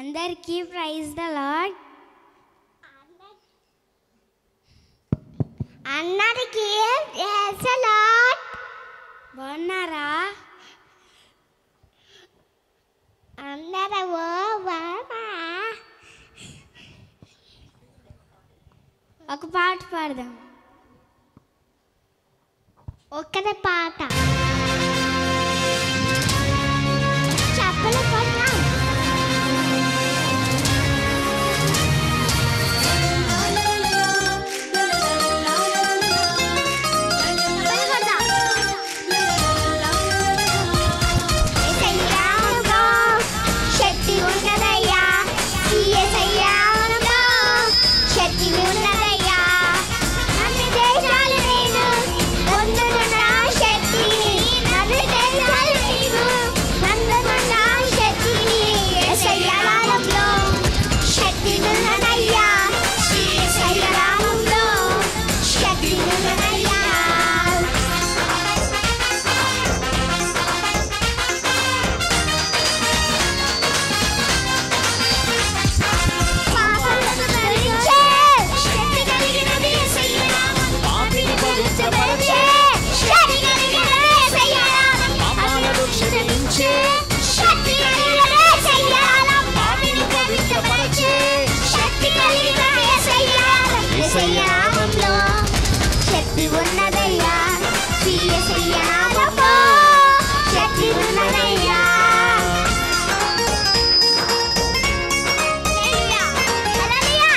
అందరికీ praise the Lord అందరికీ praise the Lord బాగున్నారా అందరూ బాగా ఒక పాట పాడదాం ఒక్కడే పాట చెప్పలు కొన్నాం శక్తి ఉన్నదయ్యా సీఎసయ్యాలో శక్తి ఉన్నదయ్యా అన్ని దేశాలు నేను పొందుతున్న శక్తిని అన్ని దేశాలు నీవు పొందుతున్న శక్తిని యేసయ్యాలో శక్తి ఉన్నదయ్యా సీఎసయ్యాలో శక్తి ఉన్నదయ్యా పాపములను భరించే శక్తి కలిగినది యేసయ్యా. పాపిని పవిత్రపరచే శక్తి కలిగినది యేసయ్యా. పాపాలను క్షమించే శక్తి కలిగినది యేసయ్యా. పాపిని పవిత్రపరచే శక్తి కలిగినది యేసయ్యా. యేసయ్యా నామంలో శక్తి ఉన్నదయ్యా శ్రీ యేసయ్యా నామంలో శక్తి ఉన్నదయ్యా హల్లెలూయా. హల్లెలూయా.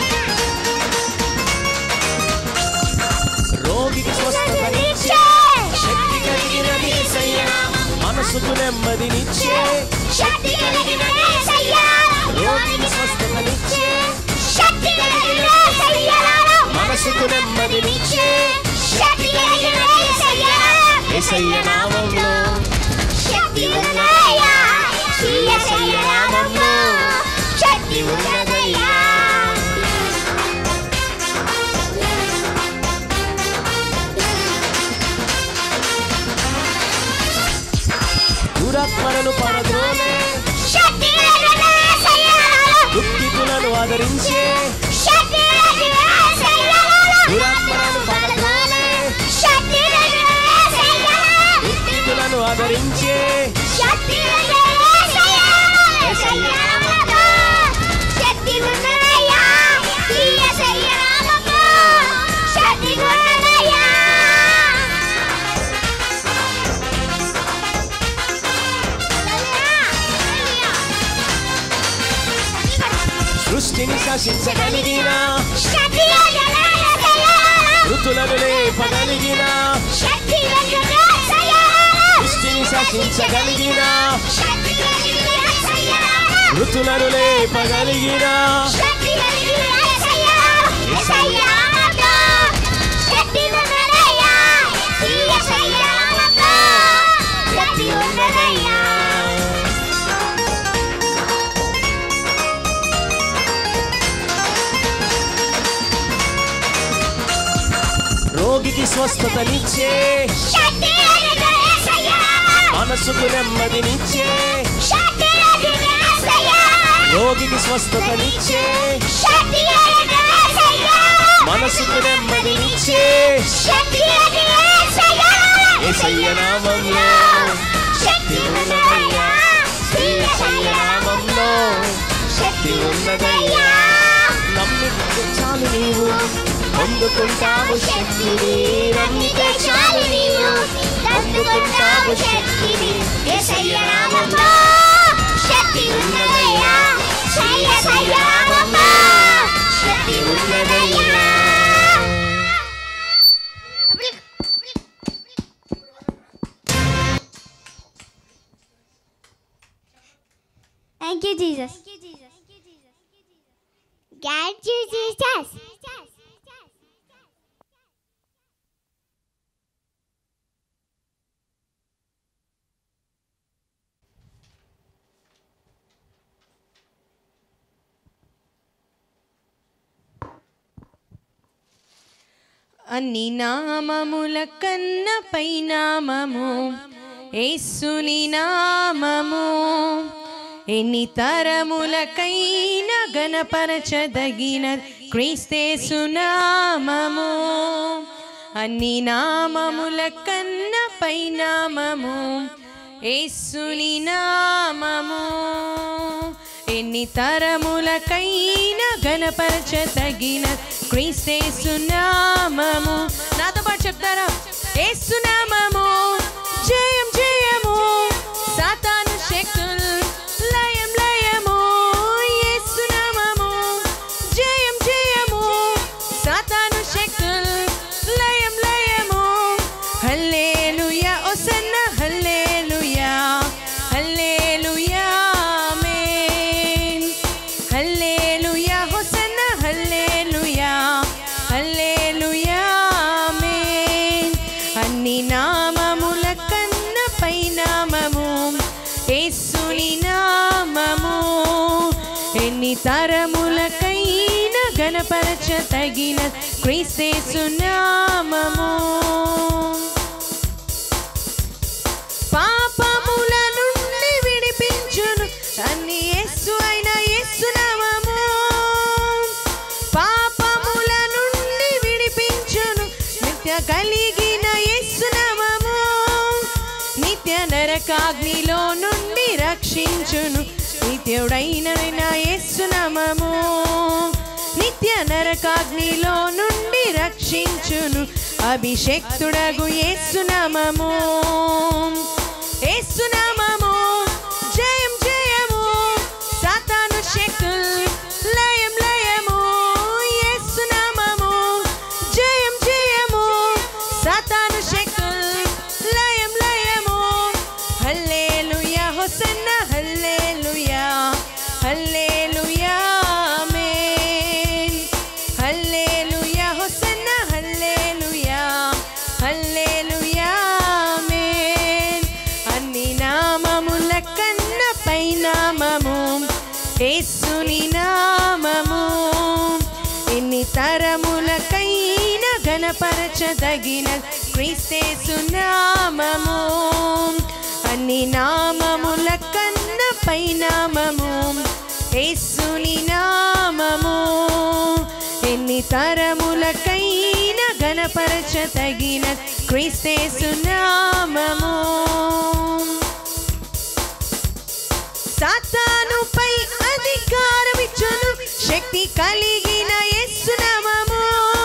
రోగికి స్వస్థతనిచ్చే శక్తి కలిగినది యేసయ్య మనసుకు నెమ్మదినిచ్చే శక్తి కలిగినది యేసయ్యా. రోగికి స్వస్థతనిచ్చే శక్తి కలిగినది యేసయ్యా. మనసుకు నెమ్మదినిచ్చే శక్తి కలిగినది యేసయ్యా. యేసయ్య నామంలో శక్తి ఉన్నదయ్యా. శ్రీ యేసయ్య నామంలో శక్తి ఉన్నదయ్యా. దురాత్మలను పరద్రోలే శక్తి కలిగినది యేసయ్యా. దుఃఖితులను ఆదరించే శక్తి కలిగినది యేసయ్యా. దురాత్మలను పరద్రోలే శక్తి కలిగినది యేసయ్యా. దుఃఖితులను ఆదరించే శక్తి కలిగినది యేసయ్యా. యేసయ్య నామములో శక్తి ఉన్నదయ్యా. ఈ యేసయ్య నామములో శక్తి ఉన్నదయ్యా. సృష్టిని శాసించగలిగిన శక్తి కలిగినది యేసయ్యా. ఋతులను లేపగలిగిన శక్తి కలిగినది యేసయ్యా. సృష్టిని శాసించగలిగిన శక్తి కలిగినది యేసయ్యా. ఋతులను లేపగలిగిన శక్తి కలిగినది యేసయ్యా. యేసయ్య నామములో శక్తి ఉన్నదయ్యా. ఈ యేసయ్య నామములో శక్తి ఉన్నదయ్యా. రోగికి స్వస్థతనిచ్చే శక్తి కలిగినది యేసయ్యా. మనసుకు నెమ్మదినిచ్చే శక్తి కలిగినది యేసయ్యా. రోగికి స్వస్థతనిచ్చే శక్తి కలిగినది యేసయ్యా. మనసుకు నెమ్మదినిచ్చే శక్తి కలిగినది యేసయ్యా. యేసయ్య నామంలో శక్తి ఉన్నదయ్యా. శ్రీ యేసయ్య నామంలో శక్తి ఉన్నదయ్యా నమ్మితే చాలు నీవు పొందుకుంటావు శక్తిని నమ్మితే చాలు నీవు అందుకుంటావు శక్తిని యేసయ్య నామములో శక్తి ఉన్నదయ్యా యేసయ్య నామములో శక్తి ఉన్నదయ్యా thank you Jesus God Jesus. అన్ని నామముల కన్న పైనామము యేసుని నామము ఎన్ని తరములకైన గణపరచదగిన క్రీస్తే సునామము అన్ని నామముల కన్న పైనామము యేసుని నామము ఎన్ని తరములకైన గణపరచదగిన క్రీస్తే సునామము నాతో పాటు చెప్తారా ఏసునామము జయం జయము సాతాను శక్తులు లయం లయము యేసునామము జయం జయము సాతాను శక్తులు లయం లయము హల్లెలూయా ఒసన్న హల్లెలూయా హల్లెలూయా ఆమేన్ హల్లెలూయా హొసన్న హల్లెలూయా హల్లెలూయా ఆమేన్ అన్ని నామముల కన్న పైనామము యేసుని నామము ఎన్ని తరములకైన గణపరచ తగిన క్రీస్తేసు నామము పాపముల నుండి విడిపించును అన్ని యేసు అయిన యేసు నామము పాపముల నుండి విడిపించును నిత్య కలిగిన యేసు నామము నిత్య నరకాగ్నిలో నుండి రక్షించును నిత్యుడైన యేసు నామము నిత్య నరకాగ్నిలో నుండి రక్షించును అభిషేక్తుడగు యేసునామము యేసునామము జయం జయము సాతాను శక్తుల్ లయం లయము యేసునామము జయం జయము సాతాను శక్తుల్ లయం లయము హల్లెలూయా హొసన్న హల్లెలూయా హల్లెలూయా ఆమేన్ హల్లెలూయా హొసన్న హల్లెలూయా హల్లెలూయా ఆమేన్ అన్ని నామముల కన్న పైనామము యేసుని నామము ఎన్ని తరములకైన గణపరచదగిన క్రీస్తేసు నామము అన్ని నామముల కన్న పైనామము యేసుని నామము ఎన్ని తరములకైన గణపరచదగిన క్రీస్తేసు నామము సాతానుపై అధికారం ఇచ్చును శక్తి కలిగిన యేసునామము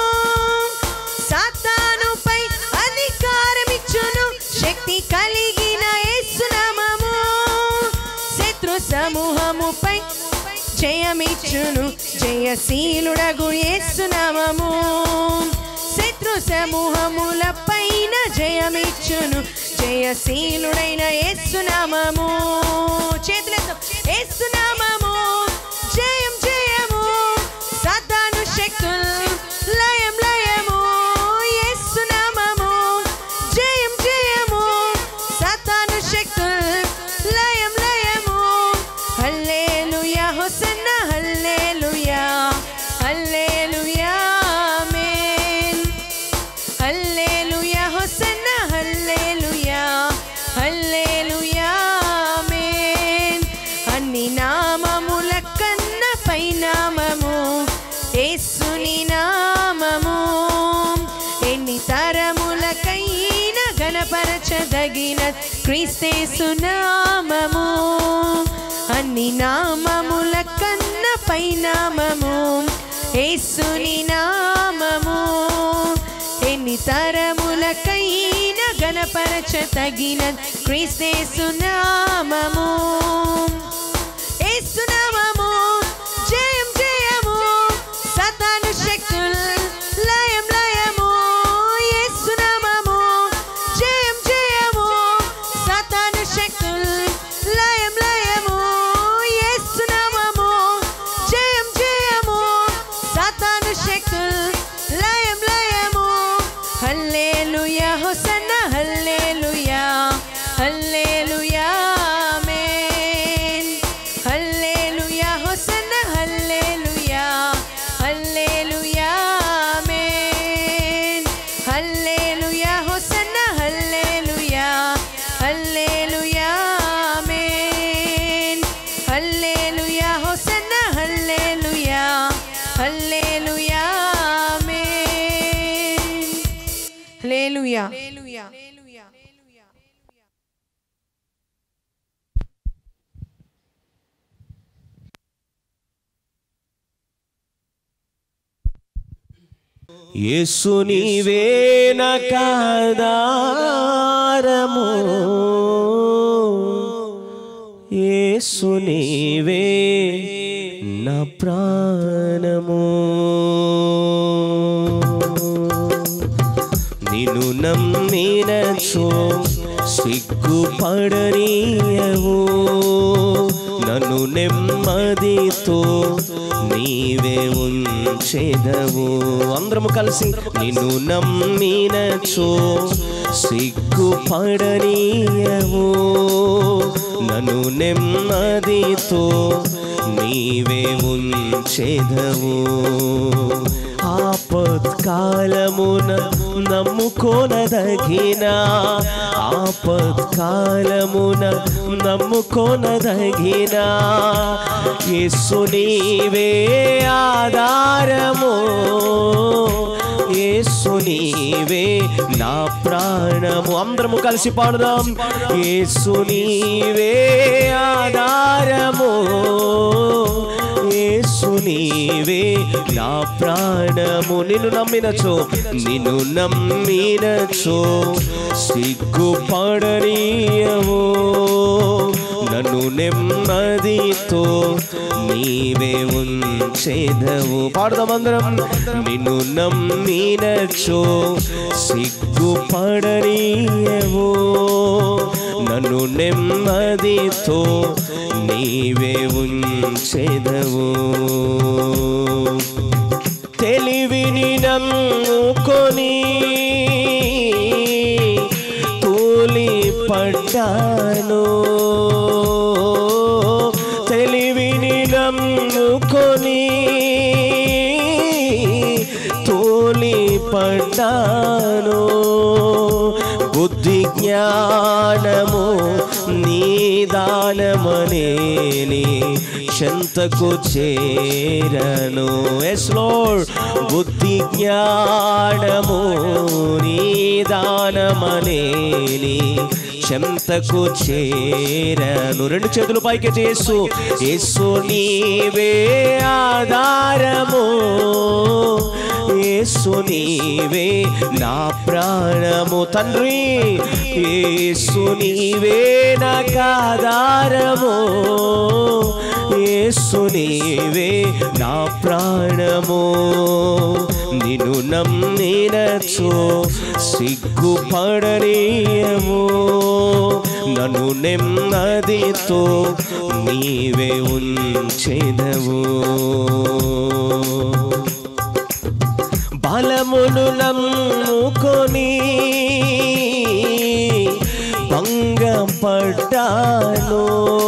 సాతానుపై అధికారం ఇచ్చును శక్తి కలిగిన యేసునామము శత్రు సమూహముపై జయమిచ్చును జయశీలుడగు యేసునామము శత్రు సమూహముల పైన జయమిచ్చును జయశీలుడైన యేసునామము చేతులతో యేసునామము జయం జయము సాతాను శక్తుల్ లయం లయము యేసునామము జయం జయము సాతాను శక్తుల్ లయం లయము హల్లెలూయా హొసన్న హల్లెలూయా హల్లెలూయా ఆమేన్ హల్లెలూయా హొసన్న హల్లెలూయా హల్లెలూయా ఆమేన్ అన్ని నామముల కన్న పైనామము యేసుని నామము ఎన్ని తరములకైన గణపరచదగిన క్రీస్తేసు నామము అన్ని నామముల కన్న పైనామము యేసుని నామము ఎన్ని తరములకైన గణపరచదగిన క్రీస్తేసు నామము యేసునామము జయం జయము సాతాను శక్తుల్ లయం లయము యేసునామము జయం జయము సాతాను శక్తుల్ లయం లయము యేసునామము జయం జయము సాతాను శక్తుల్ లయం లయము హల్లెలూయా హొసన్న హల్లెలూయా హల్లెలూయా ఆమేన్ యేసు నీవే నకాదారము యేసు నీవే నా ప్రాణము నిన్ను నమ్మినచో సిగ్గుపడనీయవు నన్ను నెమ్మదితో నీవే ఉంచెదవు అందరము కలిసి నిన్ను నమ్మినచో సిగ్గుపడనీయవు నన్ను నెమ్మదితో నీవే ఉంచెదవు ఆపత్కాలమున నమ్ముకోనదగిన ఆపత్కాలమున నమ్ముకోనదగిన యేసు నీవే ఆధారము యేసు నీవే నా ప్రాణము అందరము కలిసి పాడుదాం యేసు నీవే ఆధారము యేసు నీవే నా ప్రాణము నిన్ను నమ్మినచో నిన్ను నమ్మినచో సిగ్గుపడనీయవు నన్ను నెమ్మదితో నీవే ఉంచేదవు పాడదాం అందరం నిన్ను నమ్మినచో సిగ్గుపడనీయవు నన్ను నెమ్మదితో నీవే ఉంచెదవు తెలివిని నమ్ముకొని తూలి పడ్డాను తెలివిని నమ్ముకొని తూలి పడ్డాను బుద్ధి జ్ఞానము నీదానమనేని చెంతకు చేరను ఎస్ లోడ్ బుద్ధి జ్ఞానము నీదానమనేని చెంతకు చేరను రెండు చేతులు పైకి చేసు యేసు నీవే ఆధారము యేసు నీవే నా ప్రాణము తండ్రి యేసు నీవే నాకాధారము యేసు నీవే నా ప్రాణము నిన్ను నమ్మినచో సిగ్గుపడనీయము నన్ను నెమ్మదితో నీవే ఉంచెదవు బలమును నమ్ముకొని భంగపడ్డాను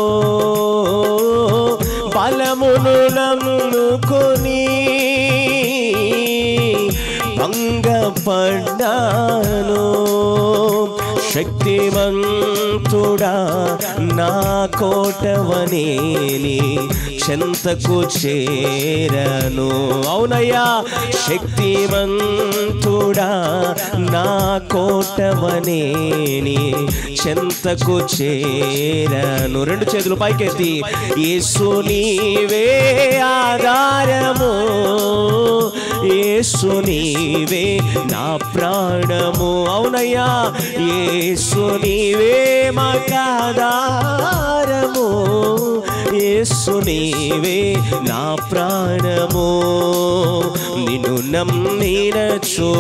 బలమును నమ్ముకొని భంగపడ్డాను శక్తిమంతుడా నా కోటవనేని చెంతకు చేరను అవునయ్యా శక్తిమంతుడా నా కోటవనేని చెంతకు చేరను రెండు చేతులు పైకెత్తి యేసు నీవే ఆధారము యేసు నీవే నా ప్రాణము అవునయ్యా యేసు నీవే మాకాధారము యేసు నీవే నా ప్రాణము నిన్ను నమ్మినచో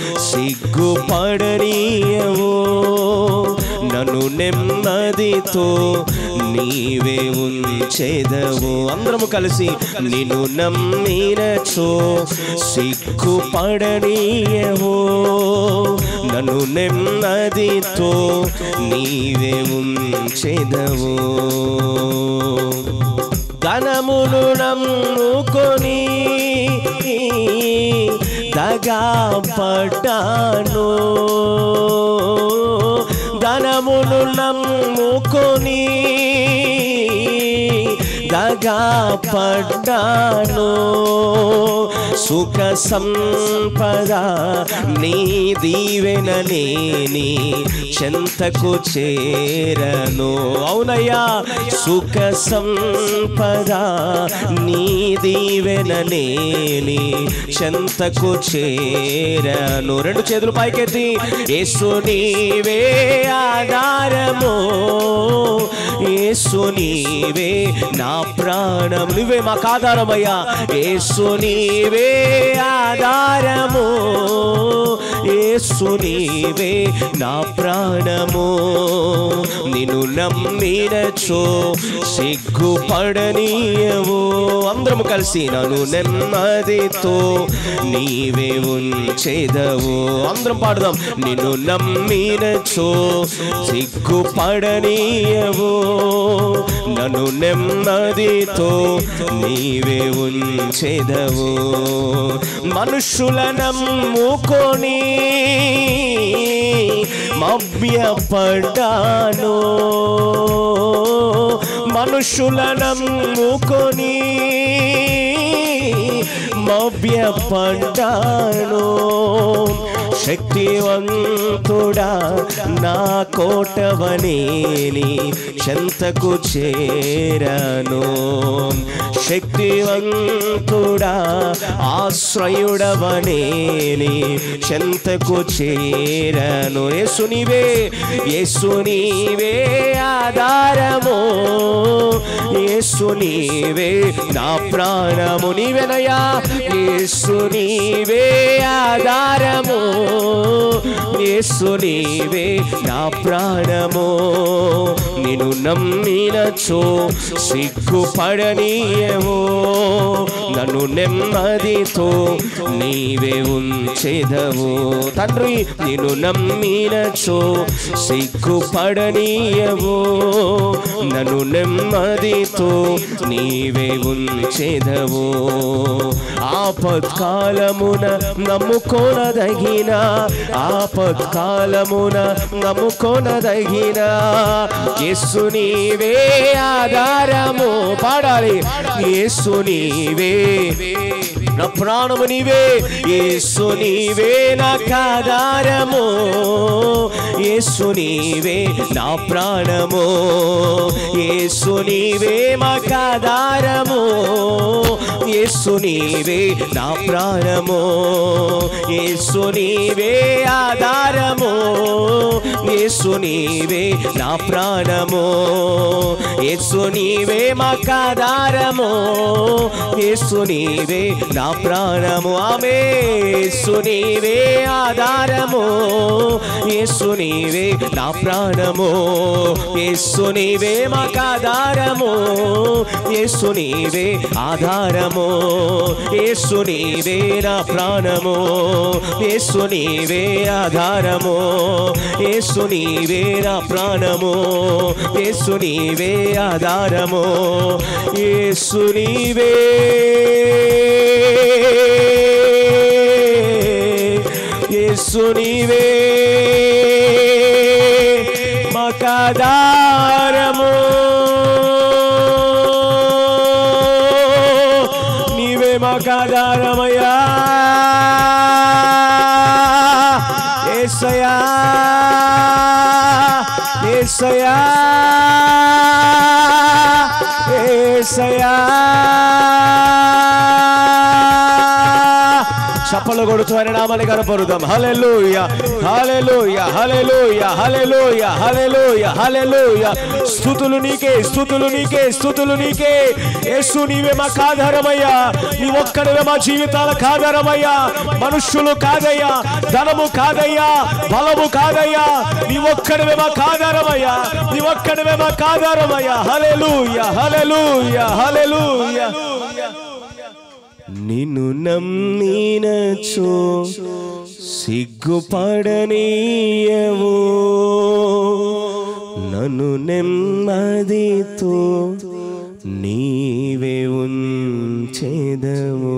సిగ్గుపడనీయవు నన్ను నెమ్మదితో నీవే ఉంచెదవు అందరము కలిసి నిన్ను నమ్మినచో సిగ్గుపడనీయవు నన్ను నెమ్మదితో నీవే ఉంచెదవు ధనమును నమ్ముకొని దగా పడ్డాను ధనమును నమ్ముకొని దగా పడ్డాను సుఖ సంపద నీ దీవెన నేని చెంతకు చేరను అవునయ్యా సుఖ సంపద నీ దీవెన నేని చెంతకు చేరను రెండు చేతులు పైకెత్తి యేసు నీవే ఆధారము యేసు నీవే నా ప్రాణం నువ్వే మాకు ఆధారమయ్యా యేసు నీవే ఆధారము యేసు నీవే నా ప్రాణము నిన్ను నమ్మినచో సిగ్గుపడనీయవు అందరం కలిసి నన్ను నెమ్మదితో నీవే ఉంచేదవు అందరం పాడదాం నిన్ను నమ్మినచో సిగ్గుపడనీయవు నన్ను నెమ్మదితో నీవే ఉంచెదవు మనుషుల నమ్ముకొని మభ్యపడ్డాను మనుషుల నమ్ముకొని మభ్యపడ్డాను శక్తివంతుడా నా కోటవనేని చెంతకు చేరను శక్తివంతుడా ఆశ్రయుడవనేని చెంతకు చేరను యేసు నీవే యేసు నీవే ఆధారము యేసు నీవే నా ప్రాణము నీవెనయా యేసు నీవే ఆధారము యేసు నీవే నా ప్రాణము నిన్ను నమ్మినచో సిగ్గుపడనీయవో నన్ను నెమ్మదితో నీవే ఉంచెదవు తండ్రి నిన్ను నమ్మినచో సిగ్గుపడనీయవో నన్ను నెమ్మదితో నీవే ఉంచెదవు ఆపత్కాలమున నమ్ముకోనదగిన ఆపత్కాలమున నమ్ముకోనదగిన యేసు నీవే ఆధారము పాడాలి యేసు నీవే నా ప్రాణము నీవే యేసు నీవే నాకు ఆధారము యేసు నీవే నా ప్రాణము యేసు నీవే మాకు ఆధారము యేసు నీవే నా ప్రాణము యేసు నీవే ఆధారము యేసు నీవే నా ప్రాణము యేసు నీవే మాకు ఆధారము యేసు నీవే నా ప్రాణము ఆమె యేసు నీవే ఆధారము యేసు నీవే నా ప్రాణము యేసు నీవే మాకు ఆధారము యేసు నీవే ఆధారము యేసు నీవే నా ప్రాణము యేసు నీవే ఆధారము యేసు నీవే నా ప్రాణము యేసు నీవే ఆధారము యేసు నీవే యేసు నీవే మకాదారము నీవే మకాదారమయ్యా ఏసయా ఏసయా ఏసయా చప్పలు కొడుతూ ఆయన నామాన్ని కనపరుదాం hallelujah hallelujah hallelujah hallelujah hallelujah hallelujah స్థుతులు నీకే స్థుతులు నీకే స్థుతులు నీకే యేసు నీవే మాకు ఆధారమయ్యా నీ ఒక్కడివే మా జీవితాలకు ఆధారమయ్యా మనుష్యులు కాదయ్యా ధనము కాదయ్యా బలము కాదయ్యా నీ ఒక్కడివే మాకు ఆధారమయ్యా నీ ఒక్కడివే మాకు ఆధారమయ్యా హలెలూయ హలెలూయ హలెలూయ నిన్ను నమ్మినచో సిగ్గుపడనీయవు నన్ను నెమ్మదితో నీవే ఉంచెదవు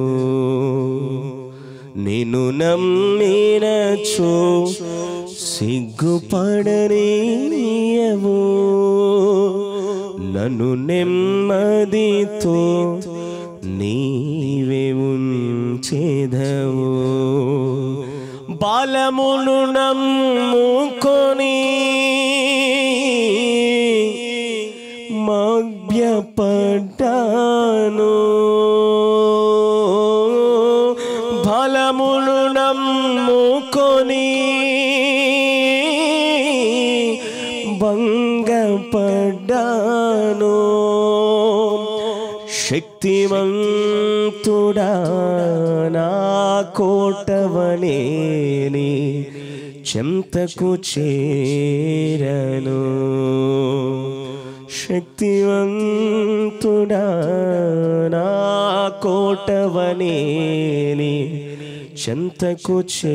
నిన్ను నమ్మినచో సిగ్గుపడనీయవు నన్ను నెమ్మదితో నీవే ఉంచేదవు బాలమును నమ్ముకొని మభ్యపడ్డాను బలమును నమ్ముకొని భంగపడ్డాను శక్తిమంతుడా నా కోటవనేని చెంతకు చేరను శక్తివంతుడా నా కోటవనేని చెంతకు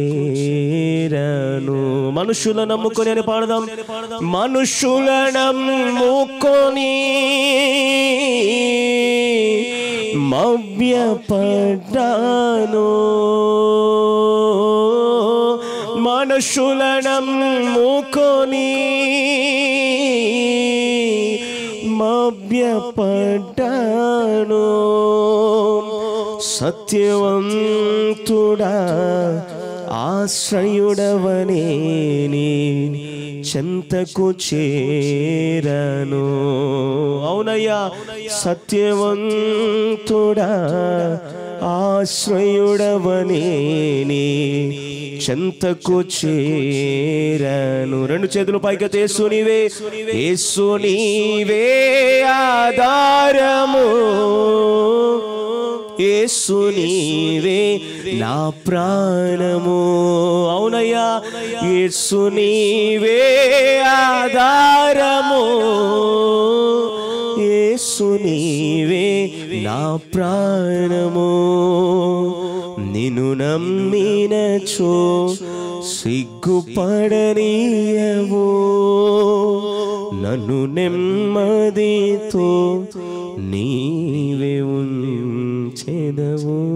చేరను మనుషుల నమ్ముకొని అని పాడదాం మనుషుల నమ్ముకొని మవ్యపడ్డాను మనుషుల నమ్ముకొని మభ్యపడ్డాను సత్యవంతుడా ఆశ్రయుడవనేని చెంతకు చేరను అవునయ్యా సత్యవంతుడా ఆశ్రయుడవనేని చెంతకు చేరను రెండు చేతులు పైకి తేసు నీవే యేసు నీవే ఆధారము యేసు నీవే నా ప్రాణము అవునయ్యా యేసు నీవే ఆధారము యేసు నీవే నా ప్రాణము నిన్ను నమ్మినచో సిగ్గుపడనీయవు నన్ను నెమ్మదితో నీవే ఉంచెదవు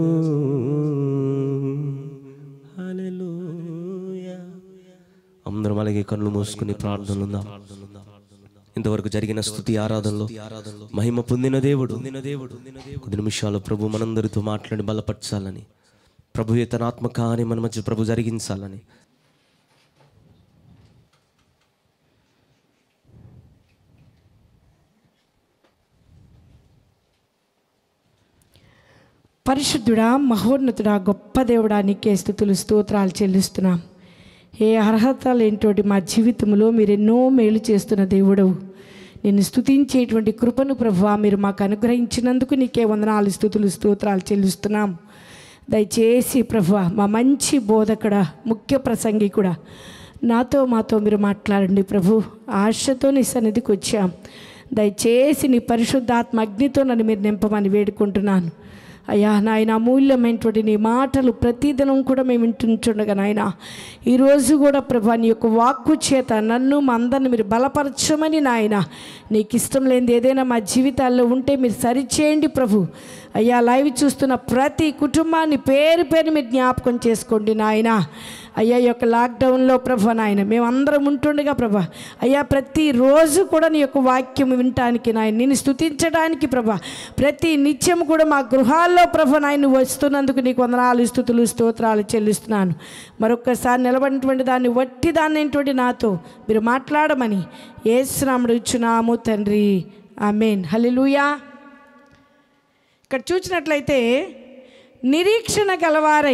హల్లెలూయా అందరం అలాగే కళ్ళు మూసుకుని ప్రార్థనలుందాం ఇంతవరకు జరిగిన స్థుతి ఆరాధనలో మహిమ పొందిన దేవుడు కొద్ది నిమిషాలు ప్రభు మనందరితో మాట్లాడి బలపరచాలని ప్రభు తన ఆత్మకార్యం మన మధ్య ప్రభు జరిగించాలని పరిశుద్ధుడా మహోన్నతుడా గొప్ప దేవుడా నీకే స్థుతులు స్తోత్రాలు చెల్లిస్తున్నాం ఏ అర్హత లేనితోటి మా జీవితంలో మీరు ఎన్నో మేలు చేస్తున్న దేవుడవు నిన్ను స్తుతించేటువంటి కృపను ప్రభువా మీరు మాకు అనుగ్రహించినందుకు నీకే వందనాలు స్థుతులు స్తోత్రాలు చెల్లిస్తున్నాం దయచేసి ప్రభువా మా మంచి బోధకుడ ముఖ్య ప్రసంగికుడా నాతో మాతో మీరు మాట్లాడండి ప్రభు ఆశతో నీ సన్నిధికి వచ్చాం దయచేసి నీ పరిశుద్ధాత్మ అగ్నితో నన్ను మీరు నింపమని వేడుకుంటున్నాను అయ్యా నాయన అమూల్యమైనటువంటి నీ మాటలు ప్రతిదినం కూడా మేము వింటుంటుండగా నాయన ఈరోజు కూడా ప్రభా నీ యొక్క వాక్కు చేత నన్ను మా అందరిని మీరు బలపరచమని నాయన నీకు ఇష్టం లేనిది ఏదైనా మా జీవితాల్లో ఉంటే మీరు సరిచేయండి ప్రభు అయ్యా లైవ్ చూస్తున్న ప్రతి కుటుంబాన్ని పేరు పేరు మీరు జ్ఞాపకం చేసుకోండి నాయన అయ్యా ఈ యొక్క లాక్డౌన్లో ప్రభా నాయన మేమందరం ఉంటుండగా ప్రభా అయ్యా ప్రతిరోజు కూడా నీ యొక్క వాక్యం వినటానికి నాయన నేను స్తుతించడానికి ప్రభా ప్రతి నిత్యం కూడా మా గృహాల్లో ప్రభా నాయన నువ్వు వస్తున్నందుకు నీకు వందనాలు స్థుతులు స్తోత్రాలు చెల్లిస్తున్నాను మరొక్కసారి నిలబడినటువంటి దాన్ని వట్టి దాన్ని నాతో మీరు మాట్లాడమని ఏసునాముడు ఇచ్చున్నాము తండ్రి ఆమెన్ హల్లెలూయా ఇక్కడ చూసినట్లయితే నిరీక్షణ గలవారై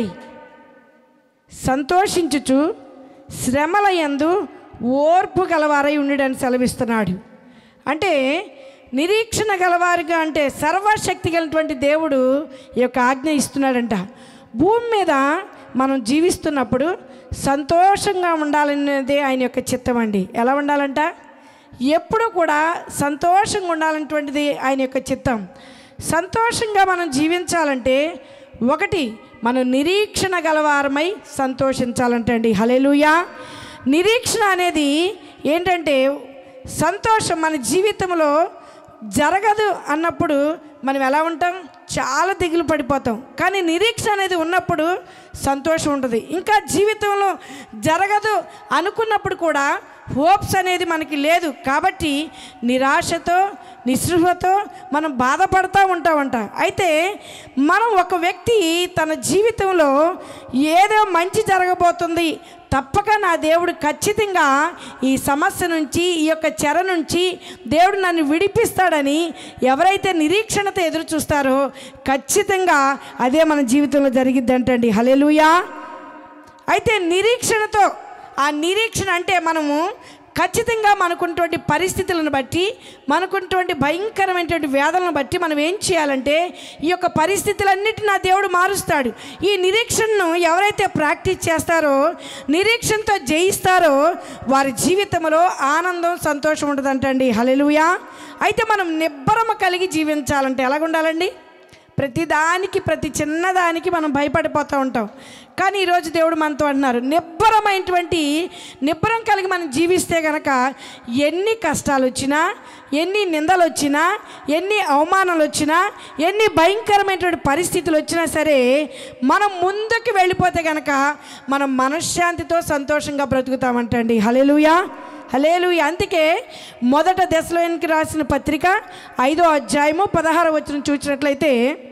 సంతోషించుచు శ్రమల యందు ఓర్పు గలవారై ఉండడని సెలవిస్తున్నాడు అంటే నిరీక్షణ గలవారుగా అంటే సర్వశక్తి కలిగినటువంటి దేవుడు ఈ యొక్క ఆజ్ఞ ఇస్తున్నాడంట భూమి మీద మనం జీవిస్తున్నప్పుడు సంతోషంగా ఉండాలనేదే ఆయన యొక్క చిత్తం అండి ఎలా ఉండాలంట ఎప్పుడు కూడా సంతోషంగా ఉండాలన్నటువంటిది ఆయన యొక్క చిత్తం సంతోషంగా మనం జీవించాలంటే ఒకటి మనం నిరీక్షణ గలవారమై సంతోషించాలంటండి హలేలుయా నిరీక్షణ అనేది ఏంటంటే సంతోషం మన జీవితంలో జరగదు అన్నప్పుడు మనం ఎలా ఉంటాం చాలా దిగులు పడిపోతాం కానీ నిరీక్షణ అనేది ఉన్నప్పుడు సంతోషం ఉంటుంది ఇంకా జీవితంలో జరగదు అనుకున్నప్పుడు కూడా హోప్స్ అనేది మనకి లేదు కాబట్టి నిరాశతో నిస్పృహతో మనం బాధపడతా ఉంటామంట అయితే మనం ఒక వ్యక్తి తన జీవితంలో ఏదో మంచి జరగబోతుంది తప్పక నా దేవుడు ఖచ్చితంగా ఈ సమస్య నుంచి ఈ యొక్క చెర నుంచి దేవుడు నన్ను విడిపిస్తాడని ఎవరైతే నిరీక్షణతో ఎదురు చూస్తారో ఖచ్చితంగా అదే మన జీవితంలో జరిగిద్దంటండి హలెలుయా అయితే నిరీక్షణతో ఆ నిరీక్షణ అంటే మనము ఖచ్చితంగా మనకున్నటువంటి పరిస్థితులను బట్టి మనకున్నటువంటి భయంకరమైనటువంటి వేదనలను బట్టి మనం ఏం చేయాలంటే ఈ యొక్క పరిస్థితులన్నిటిని నా దేవుడు మారుస్తాడు ఈ నిరీక్షణను ఎవరైతే ప్రాక్టీస్ చేస్తారో నిరీక్షణతో జయిస్తారో వారి జీవితంలో ఆనందం సంతోషం ఉంటుందంటండి హలెలుయా అయితే మనం నిబ్బరమ కలిగి జీవించాలంటే ఎలాగుండాలండి ప్రతి దానికి ప్రతి చిన్నదానికి మనం భయపడిపోతూ ఉంటాం కానీ ఈరోజు దేవుడు మనతో అంటున్నారు నిబ్బరమైనటువంటి నిబ్బరం కలిగి మనం జీవిస్తే గనక ఎన్ని కష్టాలు వచ్చినా ఎన్ని నిందలు వచ్చినా ఎన్ని అవమానాలు వచ్చినా ఎన్ని భయంకరమైనటువంటి పరిస్థితులు వచ్చినా సరే మనం ముందుకు వెళ్ళిపోతే గనక మనం మనశ్శాంతితో సంతోషంగా బ్రతుకుతామంటండి హలేలుయా హలేలు అందుకే మొదట దశలోనికి రాసిన పత్రిక ఐదో అధ్యాయము పదహార వచ్చిన చూసినట్లయితే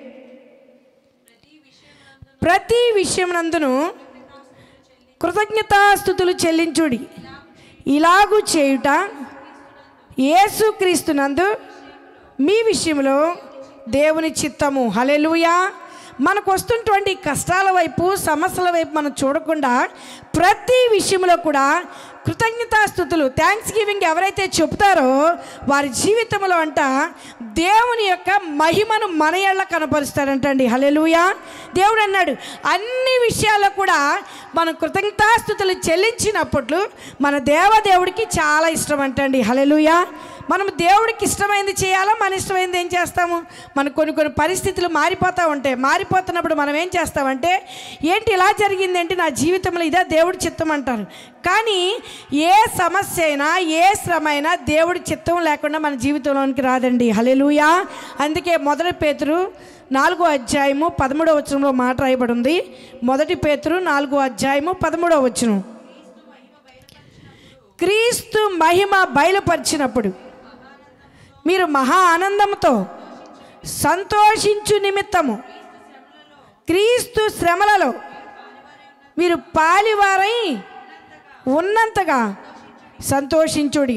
ప్రతి విషయమునందును కృతజ్ఞతాస్థుతులు చెల్లించుడి ఇలాగూ చేయుట యేసుక్రీస్తునందు మీ విషయంలో దేవుని చిత్తము హలెలుయా మనకు వస్తున్నటువంటి కష్టాల వైపు సమస్యల వైపు మనం చూడకుండా ప్రతి విషయంలో కూడా కృతజ్ఞతాస్థుతులు థ్యాంక్స్ గివింగ్ ఎవరైతే చెప్తారో వారి జీవితంలో అంట దేవుని యొక్క మహిమను మన ఏళ్ళ కనపరుస్తాడంటండి హలెలుయా దేవుడు అన్నాడు అన్ని విషయాల్లో కూడా మనం కృతజ్ఞతాస్థుతులు చెల్లించినప్పుడు మన దేవదేవుడికి చాలా ఇష్టం అంటండి హలెలుయా మనం దేవుడికి ఇష్టమైంది చేయాలా మన ఇష్టమైంది ఏం చేస్తాము మనకు కొన్ని కొన్ని పరిస్థితులు మారిపోతూ ఉంటాయి మారిపోతున్నప్పుడు మనం ఏం చేస్తామంటే ఏంటి ఇలా జరిగింది ఏంటి నా జీవితంలో ఇదే దేవుడి చిత్తం అంటారు కానీ ఏ సమస్య అయినా ఏ శ్రమ అయినా దేవుడి చిత్తం లేకుండా మన జీవితంలోనికి రాదండి హలెలుయా అందుకే మొదటి పేతురు నాలుగో అధ్యాయము పదమూడవ వచనంలో మాట రాయబడి ఉంది మొదటి పేతురు నాలుగో అధ్యాయము పదమూడవ వచనం క్రీస్తు మహిమ బయలుపరిచినప్పుడు మీరు మహా ఆనందంతో సంతోషించు నిమిత్తము క్రీస్తు శ్రమలలో మీరు పాలివారై ఉన్నంతగా సంతోషించుడి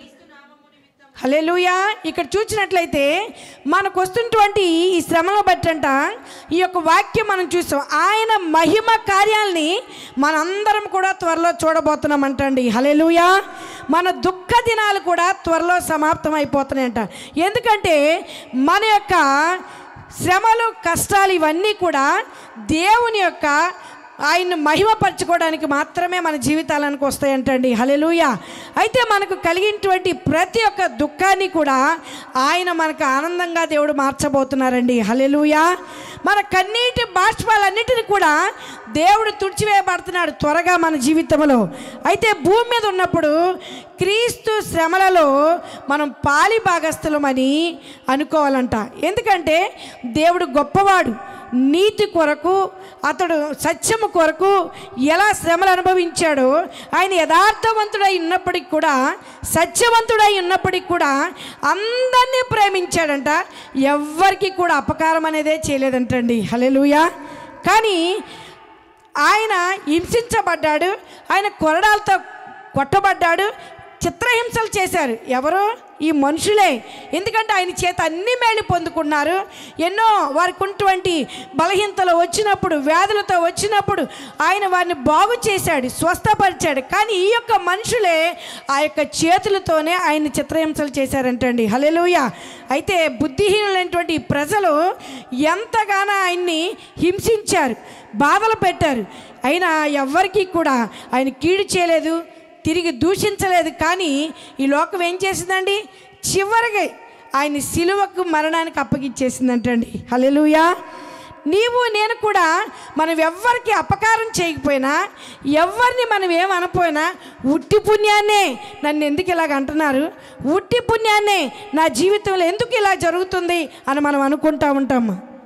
హలెలుయా ఇక్కడ చూసినట్లయితే మనకు వస్తున్నటువంటి ఈ శ్రమను బట్టంట ఈ యొక్క వాక్యం మనం చూస్తాం ఆయన మహిమ కార్యాలని మనందరం కూడా త్వరలో చూడబోతున్నామంటండి హలెలుయా మన దుఃఖ దినాలు కూడా త్వరలో సమాప్తం అయిపోతున్నాయంట ఎందుకంటే మన యొక్క శ్రమలు కష్టాలు ఇవన్నీ కూడా దేవుని యొక్క ఆయన్ని మహిమపరచుకోవడానికి మాత్రమే మన జీవితాలకు వస్తాయంటండి హలెలుయ అయితే మనకు కలిగినటువంటి ప్రతి ఒక్క దుఃఖాన్ని కూడా ఆయన మనకు ఆనందంగా దేవుడు మార్చబోతున్నారండి హలెలుయ మన కన్నీటి బాష్పాలన్నిటిని కూడా దేవుడు తుడిచివేయబడుతున్నాడు త్వరగా మన జీవితంలో అయితే భూమి మీద ఉన్నప్పుడు క్రీస్తు శ్రమలలో మనం పాలి భాగస్థులమని అనుకోవాలంట ఎందుకంటే దేవుడు గొప్పవాడు నీతి కొరకు అతడు సత్యము కొరకు ఎలా శ్రమలు అనుభవించాడో ఆయన యథార్థవంతుడై ఉన్నప్పటికి కూడా సత్యవంతుడై ఉన్నప్పటికి కూడా అందరినీ ప్రేమించాడంట ఎవ్వరికి కూడా అపకారం అనేదే చేయలేదంటండి హలెలుయా కానీ ఆయన హింసించబడ్డాడు ఆయన కొరడాలతో కొట్టబడ్డాడు చిత్రహింసలు చేశారు ఎవరు ఈ మనుషులే ఎందుకంటే ఆయన చేత అన్ని మేలు పొందుకున్నారు ఎన్నో వారికి ఉన్నటువంటి బలహీనతలు వచ్చినప్పుడు వ్యాధులతో వచ్చినప్పుడు ఆయన వారిని బాగు చేశాడు స్వస్థపరిచాడు కానీ ఈ యొక్క మనుషులే ఆ యొక్క చేతులతోనే ఆయన చిత్రహింసలు చేశారంటండి హలెలుయ అయితే బుద్ధిహీనులైనటువంటి ఈ ప్రజలు ఎంతగానో ఆయన్ని హింసించారు బాధలు పెట్టారు అయినా ఎవ్వరికీ కూడా ఆయన కీడు చేయలేదు తిరిగి దూషించలేదు కానీ ఈ లోకం ఏం చేసిందండి చివరికి ఆయన సిలువకు మరణానికి అప్పగిచ్చేసిందంటండి హలెలుయా నీవు నేను కూడా మనం ఎవ్వరికి అపకారం చేయకపోయినా ఎవరిని మనం ఏమనపోయినా ఉట్టి పుణ్యాన్నే నన్ను ఎందుకు ఇలాగ అంటున్నారు ఉట్టి పుణ్యాన్నే నా జీవితంలో ఎందుకు ఇలా జరుగుతుంది అని మనం అనుకుంటా ఉంటాము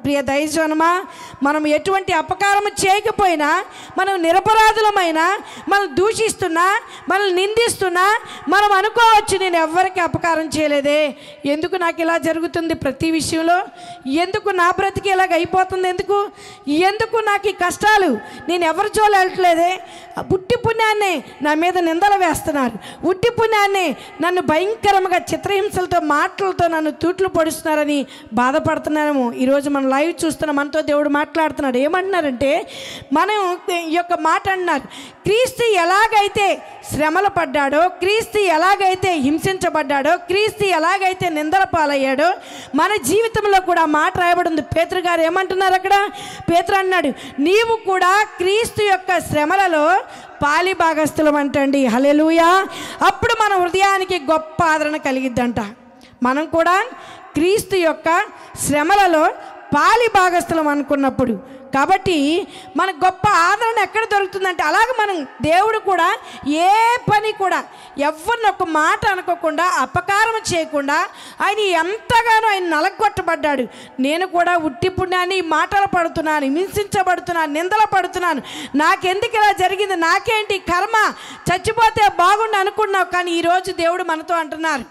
ప్రియ దైవజనమా మనం ఎటువంటి అపకారం చేయకపోయినా మనం నిరపరాధులమైనా మనం దూషిస్తున్నా మనం నిందిస్తున్నా మనం అనుకోవచ్చు నేను ఎవరికి అపకారం చేయలేదే ఎందుకు నాకు ఇలా జరుగుతుంది ప్రతి విషయంలో ఎందుకు నా బ్రతికి ఇలాగ అయిపోతుంది ఎందుకు ఎందుకు నాకు ఈ కష్టాలు నేను ఎవరి జోలు వెళ్ళట్లేదే ఉట్టి పుణ్యాన్ని నా మీద నిందలు వేస్తున్నారు ఉట్టి పుణ్యాన్ని నన్ను భయంకరంగా చిత్రహింసలతో మాటలతో నన్ను తూట్లు పొడుస్తున్నారని బాధపడుతున్నాము ఈరోజు మనం లైవ్ చూస్తున్న మనతో దేవుడు మాట్లాడుతున్నాడు ఏమంటున్నారంటే మనం ఈ యొక్క మాట అన్నారు క్రీస్తు ఎలాగైతే శ్రమలు పడ్డాడో క్రీస్తు ఎలాగైతే హింసించబడ్డాడో క్రీస్తు ఎలాగైతే నిందల పాలయ్యాడో మన జీవితంలో కూడా ఆ మాట రాయబడి ఉంది పేతురు గారు ఏమంటున్నారు అక్కడ పేతురు అన్నాడు నీవు కూడా క్రీస్తు యొక్క శ్రమలలో పాలి భాగస్థులం అంటండి హలెలుయా అప్పుడు మన హృదయానికి గొప్ప ఆదరణ కలిగిద్దంట మనం కూడా క్రీస్తు యొక్క శ్రమలలో పాలి భాగస్థలం అనుకున్నప్పుడు కాబట్టి మన గొప్ప ఆదరణ ఎక్కడ దొరుకుతుందంటే అలాగే మనం దేవుడు కూడా ఏ పని కూడా ఎవరిని ఒక మాట అనుకోకుండా అపకారం చేయకుండా ఆయన ఎంతగానో ఆయన నలగొట్టబడ్డాడు నేను కూడా ఉట్టి పుణ్యాన్ని మాటలు పడుతున్నాను హింసించబడుతున్నాను నిందలు పడుతున్నాను నాకెందుకు ఇలా జరిగింది నాకేంటి కర్మ చచ్చిపోతే బాగుండు అనుకున్నావు కానీ ఈరోజు దేవుడు మనతో అంటున్నారు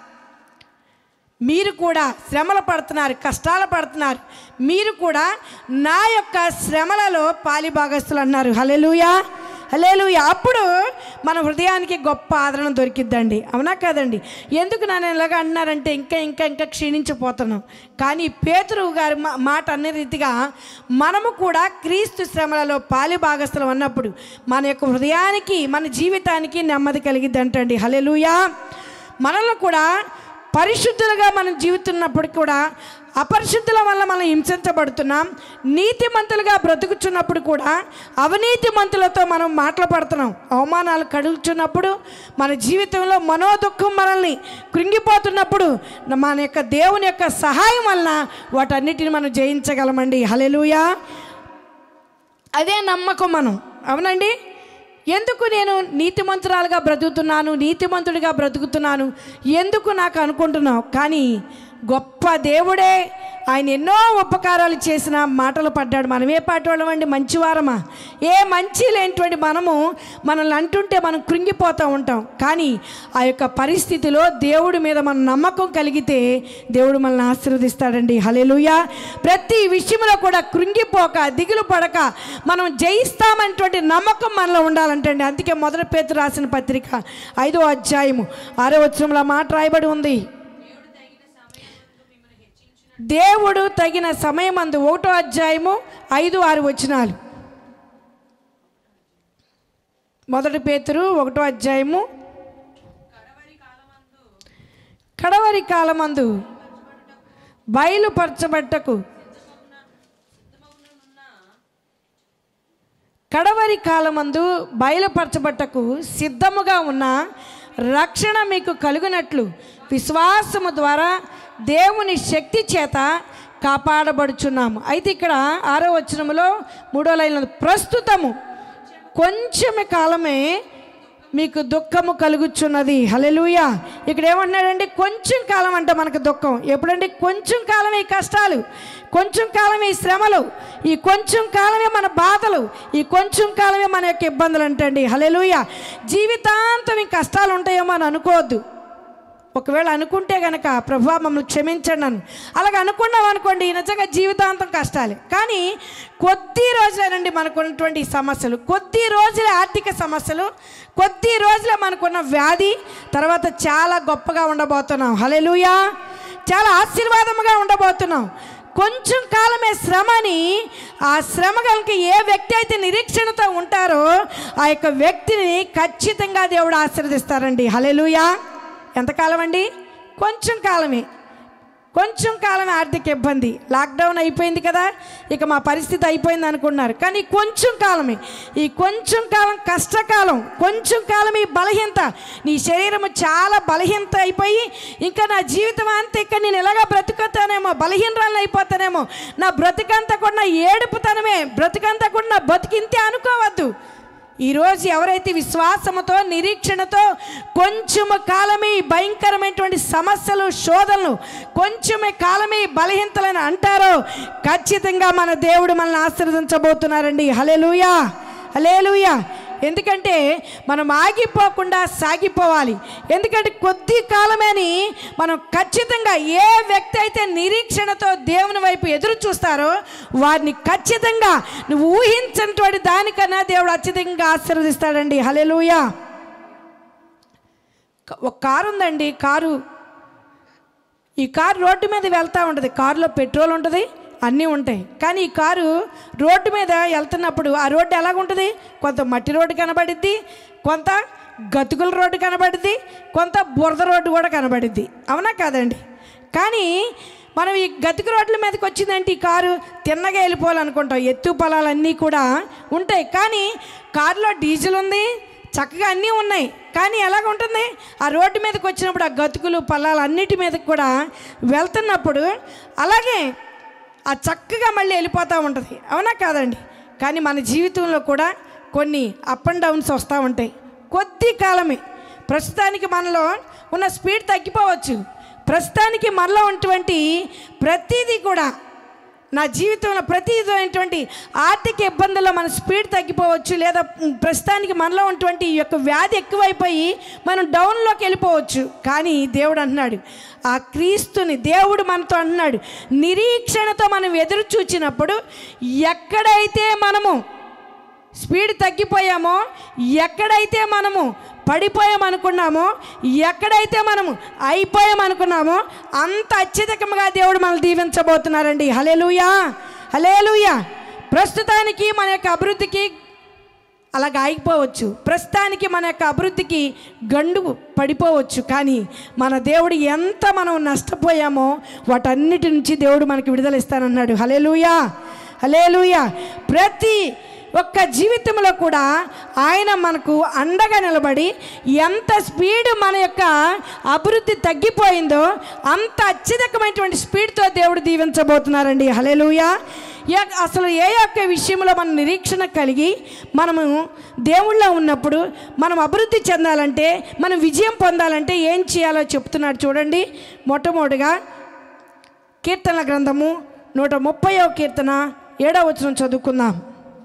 మీరు కూడా శ్రమలు పడుతున్నారు కష్టాలు పడుతున్నారు మీరు కూడా నా యొక్క శ్రమలలో పాలిభాగస్తులు అన్నారు హలెలుయా హలేలుయా అప్పుడు మన హృదయానికి గొప్ప ఆదరణ దొరికిద్దండి అవునా కాదండి ఎందుకు నన్ను ఇలాగ అన్నారంటే ఇంకా ఇంకా ఇంకా క్షీణించిపోతున్నాం కానీ పేతురు గారి మా- మాట అనే రీతిగా మనము కూడా క్రీస్తు శ్రమలలో పాలి భాగస్థలం అన్నప్పుడు మన యొక్క హృదయానికి మన జీవితానికి నెమ్మది కలిగిద్ది అంటండి హలెలుయా మనల్ని కూడా పరిశుద్ధులుగా మనం జీవితున్నప్పుడు కూడా అపరిశుద్ధుల వల్ల మనం హింసించబడుతున్నాం నీతిమంతులుగా బ్రతుకుచున్నప్పుడు కూడా అవినీతి మంతులతో మనం మాటలు పడుతున్నాం అవమానాలు కడుగుచున్నప్పుడు మన జీవితంలో మనోదుఖం మనల్ని కృంగిపోతున్నప్పుడు మన యొక్క దేవుని యొక్క సహాయం వలన వాటన్నిటిని మనం జయించగలమండి హలెలుయా అదే నమ్మకం మనం అవునండి ఎందుకు నేను నీతిమంతురాలుగా బ్రతుకుతున్నాను నీతిమంతుడిగా బ్రతుకుతున్నాను ఎందుకు నాకు అనుకుంటున్నావు కానీ గొప్ప దేవుడే ఆయన ఎన్నో ఉపకారాలు చేసిన మాటలు పడ్డాడు మనం ఏ పాట వాళ్ళమండి మంచివారమా ఏ మంచి లేనిటువంటి మనము మనల్ని అంటుంటే మనం కృంగిపోతూ ఉంటాం కానీ ఆ యొక్క పరిస్థితిలో దేవుడి మీద మన నమ్మకం కలిగితే దేవుడు మనల్ని ఆశీర్వదిస్తాడండి హలెలుయా ప్రతి విషయంలో కూడా కృంగిపోక దిగులు పడక మనం జయిస్తామనేటువంటి నమ్మకం మనలో ఉండాలంటండి అందుకే మొదటి పేతురు రాసిన పత్రిక ఐదో అధ్యాయము ఆరో వచనంలో మాట రాయబడి ఉంది దేవుడు తగిన సమయమందు ఒకటో అధ్యాయము ఐదు ఆరు వచనాలు మొదటి పేతురు ఒకటో అధ్యాయము కడవరి కాలమందు బయలుపరచబట్టకు కడవరి కాలమందు బయలుపరచబట్టకు సిద్ధముగా ఉన్న రక్షణ మీకు కలుగునట్లు విశ్వాసము ద్వారా దేవుని శక్తి చేత కాపాడబడుచున్నాము అయితే ఇక్కడ ఆరో వచనములో మూడో లైన్లో ప్రస్తుతము కొంచెమే కాలమే మీకు దుఃఖము కలుగుచున్నది హలెలుయా ఇక్కడ ఏమంటున్నాడండి కొంచెం కాలం అంట మనకు దుఃఖం ఎప్పుడండి కొంచెం కాలమే ఈ కష్టాలు కొంచెం కాలమే ఈ శ్రమలు ఈ కొంచెం కాలమే మన బాధలు ఈ కొంచెం కాలమే మన యొక్క ఇబ్బందులు అంటండి హలెలుయా జీవితాంతం ఈ కష్టాలు ఉంటాయేమో అని అనుకోవద్దు ఒకవేళ అనుకుంటే గనక ప్రభు మమ్మల్ని క్షమించండి అని అలాగ అనుకున్నాం అనుకోండి నిజంగా జీవితాంతం కష్టాలే కానీ కొద్ది రోజులేనండి మనకు ఉన్నటువంటి ఈ సమస్యలు కొద్ది రోజులే ఆర్థిక సమస్యలు కొద్ది రోజులే మనకున్న వ్యాధి తర్వాత చాలా గొప్పగా ఉండబోతున్నాం హలెలుయా చాలా ఆశీర్వాదముగా ఉండబోతున్నాం కొంచెం కాలమే శ్రమని ఆ శ్రమ కనుక ఏ వ్యక్తి అయితే నిరీక్షణతో ఉంటారో ఆ యొక్క వ్యక్తిని ఖచ్చితంగా దేవుడు ఆశీర్వదిస్తారండి హలెలుయా ఎంతకాలం అండి కొంచెం కాలమే కొంచెం కాలమే ఆర్థిక ఇబ్బంది లాక్డౌన్ అయిపోయింది కదా ఇక మా పరిస్థితి అయిపోయింది అనుకున్నారు కానీ కొంచెం కాలమే ఈ కొంచెం కాలం కష్టకాలం కొంచెం కాలం ఈ బలహీనత నీ శరీరం చాలా బలహీనత అయిపోయి ఇంకా నా జీవితం అంతా ఇక నేను ఎలాగ బ్రతుకుతానేమో బలహీనరాలను అయిపోతానేమో నా బ్రతికంతా కూడా నా ఏడుపుతనమే బ్రతికంతా కూడా నా బతికింతే అనుకోవద్దు ఈరోజు ఎవరైతే విశ్వాసముతో నిరీక్షణతో కొంచెము కాలమే ఈ భయంకరమైనటువంటి సమస్యలు శోధనలు కొంచెమే కాలమే ఈ బలహీనతలను అంటారో ఖచ్చితంగా మన దేవుడు మనల్ని ఆశీర్వదించబోతున్నారండి హలేలుయా హలేలుయా ఎందుకంటే మనం ఆగిపోకుండా సాగిపోవాలి ఎందుకంటే కొద్ది కాలమేని మనం ఖచ్చితంగా ఏ వ్యక్తి అయితే నిరీక్షణతో దేవుని వైపు ఎదురు చూస్తారో వారిని ఖచ్చితంగా నువ్వు ఊహించినటువంటి దానికన్నా దేవుడు అత్యధికంగా ఆశీర్వదిస్తాడండి హలెలుయా ఒక కారు ఉందండి కారు ఈ కారు రోడ్డు మీద వెళ్తూ ఉంటుంది కారులో పెట్రోల్ ఉంటుంది అన్నీ ఉంటాయి కానీ ఈ కారు రోడ్డు మీద వెళ్తున్నప్పుడు ఆ రోడ్డు ఎలాగుంటుంది కొంత మట్టి రోడ్డు కనబడిద్ది కొంత గతుకుల రోడ్డు కనబడిద్ది కొంత బురద రోడ్డు కూడా కనబడిద్ది అవునా కాదండి కానీ మనం ఈ గతుకు రోడ్ల మీదకి వచ్చిందంటే ఈ కారు తిన్నగా వెళ్ళిపోవాలనుకుంటాం ఎత్తు పొలాలన్నీ కూడా ఉంటాయి కానీ కారులో డీజిల్ ఉంది చక్కగా అన్నీ ఉన్నాయి కానీ ఎలాగ ఉంటుంది ఆ రోడ్డు మీదకి వచ్చినప్పుడు ఆ గతుకులు పల్లాలు అన్నిటి మీదకి కూడా వెళ్తున్నప్పుడు అలాగే ఆ చక్కగా మళ్ళీ వెళ్ళిపోతూ ఉంటుంది అవునా కాదండి కానీ మన జీవితంలో కూడా కొన్ని అప్ అండ్ డౌన్స్ వస్తూ ఉంటాయి కొద్ది కాలమే ప్రస్తుతానికి మనలో ఉన్న స్పీడ్ తగ్గిపోవచ్చు ప్రస్తుతానికి మనలో ఉన్నటువంటి ప్రతిదీ కూడా నా జీవితంలో ప్రతిటువంటి ఆర్థిక ఇబ్బందుల్లో మన స్పీడ్ తగ్గిపోవచ్చు లేదా ప్రస్తుతానికి మనలో ఉన్నటువంటి ఈ యొక్క వ్యాధి ఎక్కువైపోయి మనం డౌన్లోకి వెళ్ళిపోవచ్చు కానీ దేవుడు అంటున్నాడు ఆ క్రీస్తుని దేవుడు మనతో అంటున్నాడు నిరీక్షణతో మనం ఎదురు చూచినప్పుడు ఎక్కడైతే మనము స్పీడ్ తగ్గిపోయామో ఎక్కడైతే మనము పడిపోయామనుకున్నామో ఎక్కడైతే మనము అయిపోయామనుకున్నామో అంత అత్యధికంగా దేవుడు మనల్ని దీవించబోతున్నారండి హలేలుయా హలేలుయా ప్రస్తుతానికి మన యొక్క అభివృద్ధికి అలాగ ఆగిపోవచ్చు ప్రస్తుతానికి మన యొక్క అభివృద్ధికి గండు పడిపోవచ్చు కానీ మన దేవుడు ఎంత మనం నష్టపోయామో వాటన్నిటి నుంచి దేవుడు మనకి విడుదల ఇస్తానన్నాడు హలేలుయా హలేలుయా ప్రతి ఒక్క జీవితంలో కూడా ఆయన మనకు అండగా నిలబడి ఎంత స్పీడ్ మన యొక్క అభివృద్ధి తగ్గిపోయిందో అంత అత్యధికమైనటువంటి స్పీడ్తో దేవుడు దీవించబోతున్నారండి హలేలుయా ఏ- అసలు ఏ యొక్క విషయంలో మన నిరీక్షణ కలిగి మనము దేవుళ్ళో ఉన్నప్పుడు మనం అభివృద్ధి చెందాలంటే మనం విజయం పొందాలంటే ఏం చేయాలో చెప్తున్నాడు చూడండి మొట్టమొదటిగా కీర్తనల గ్రంథము నూట ముప్పైవ కీర్తన ఏడవ వచనం చదువుకుందాం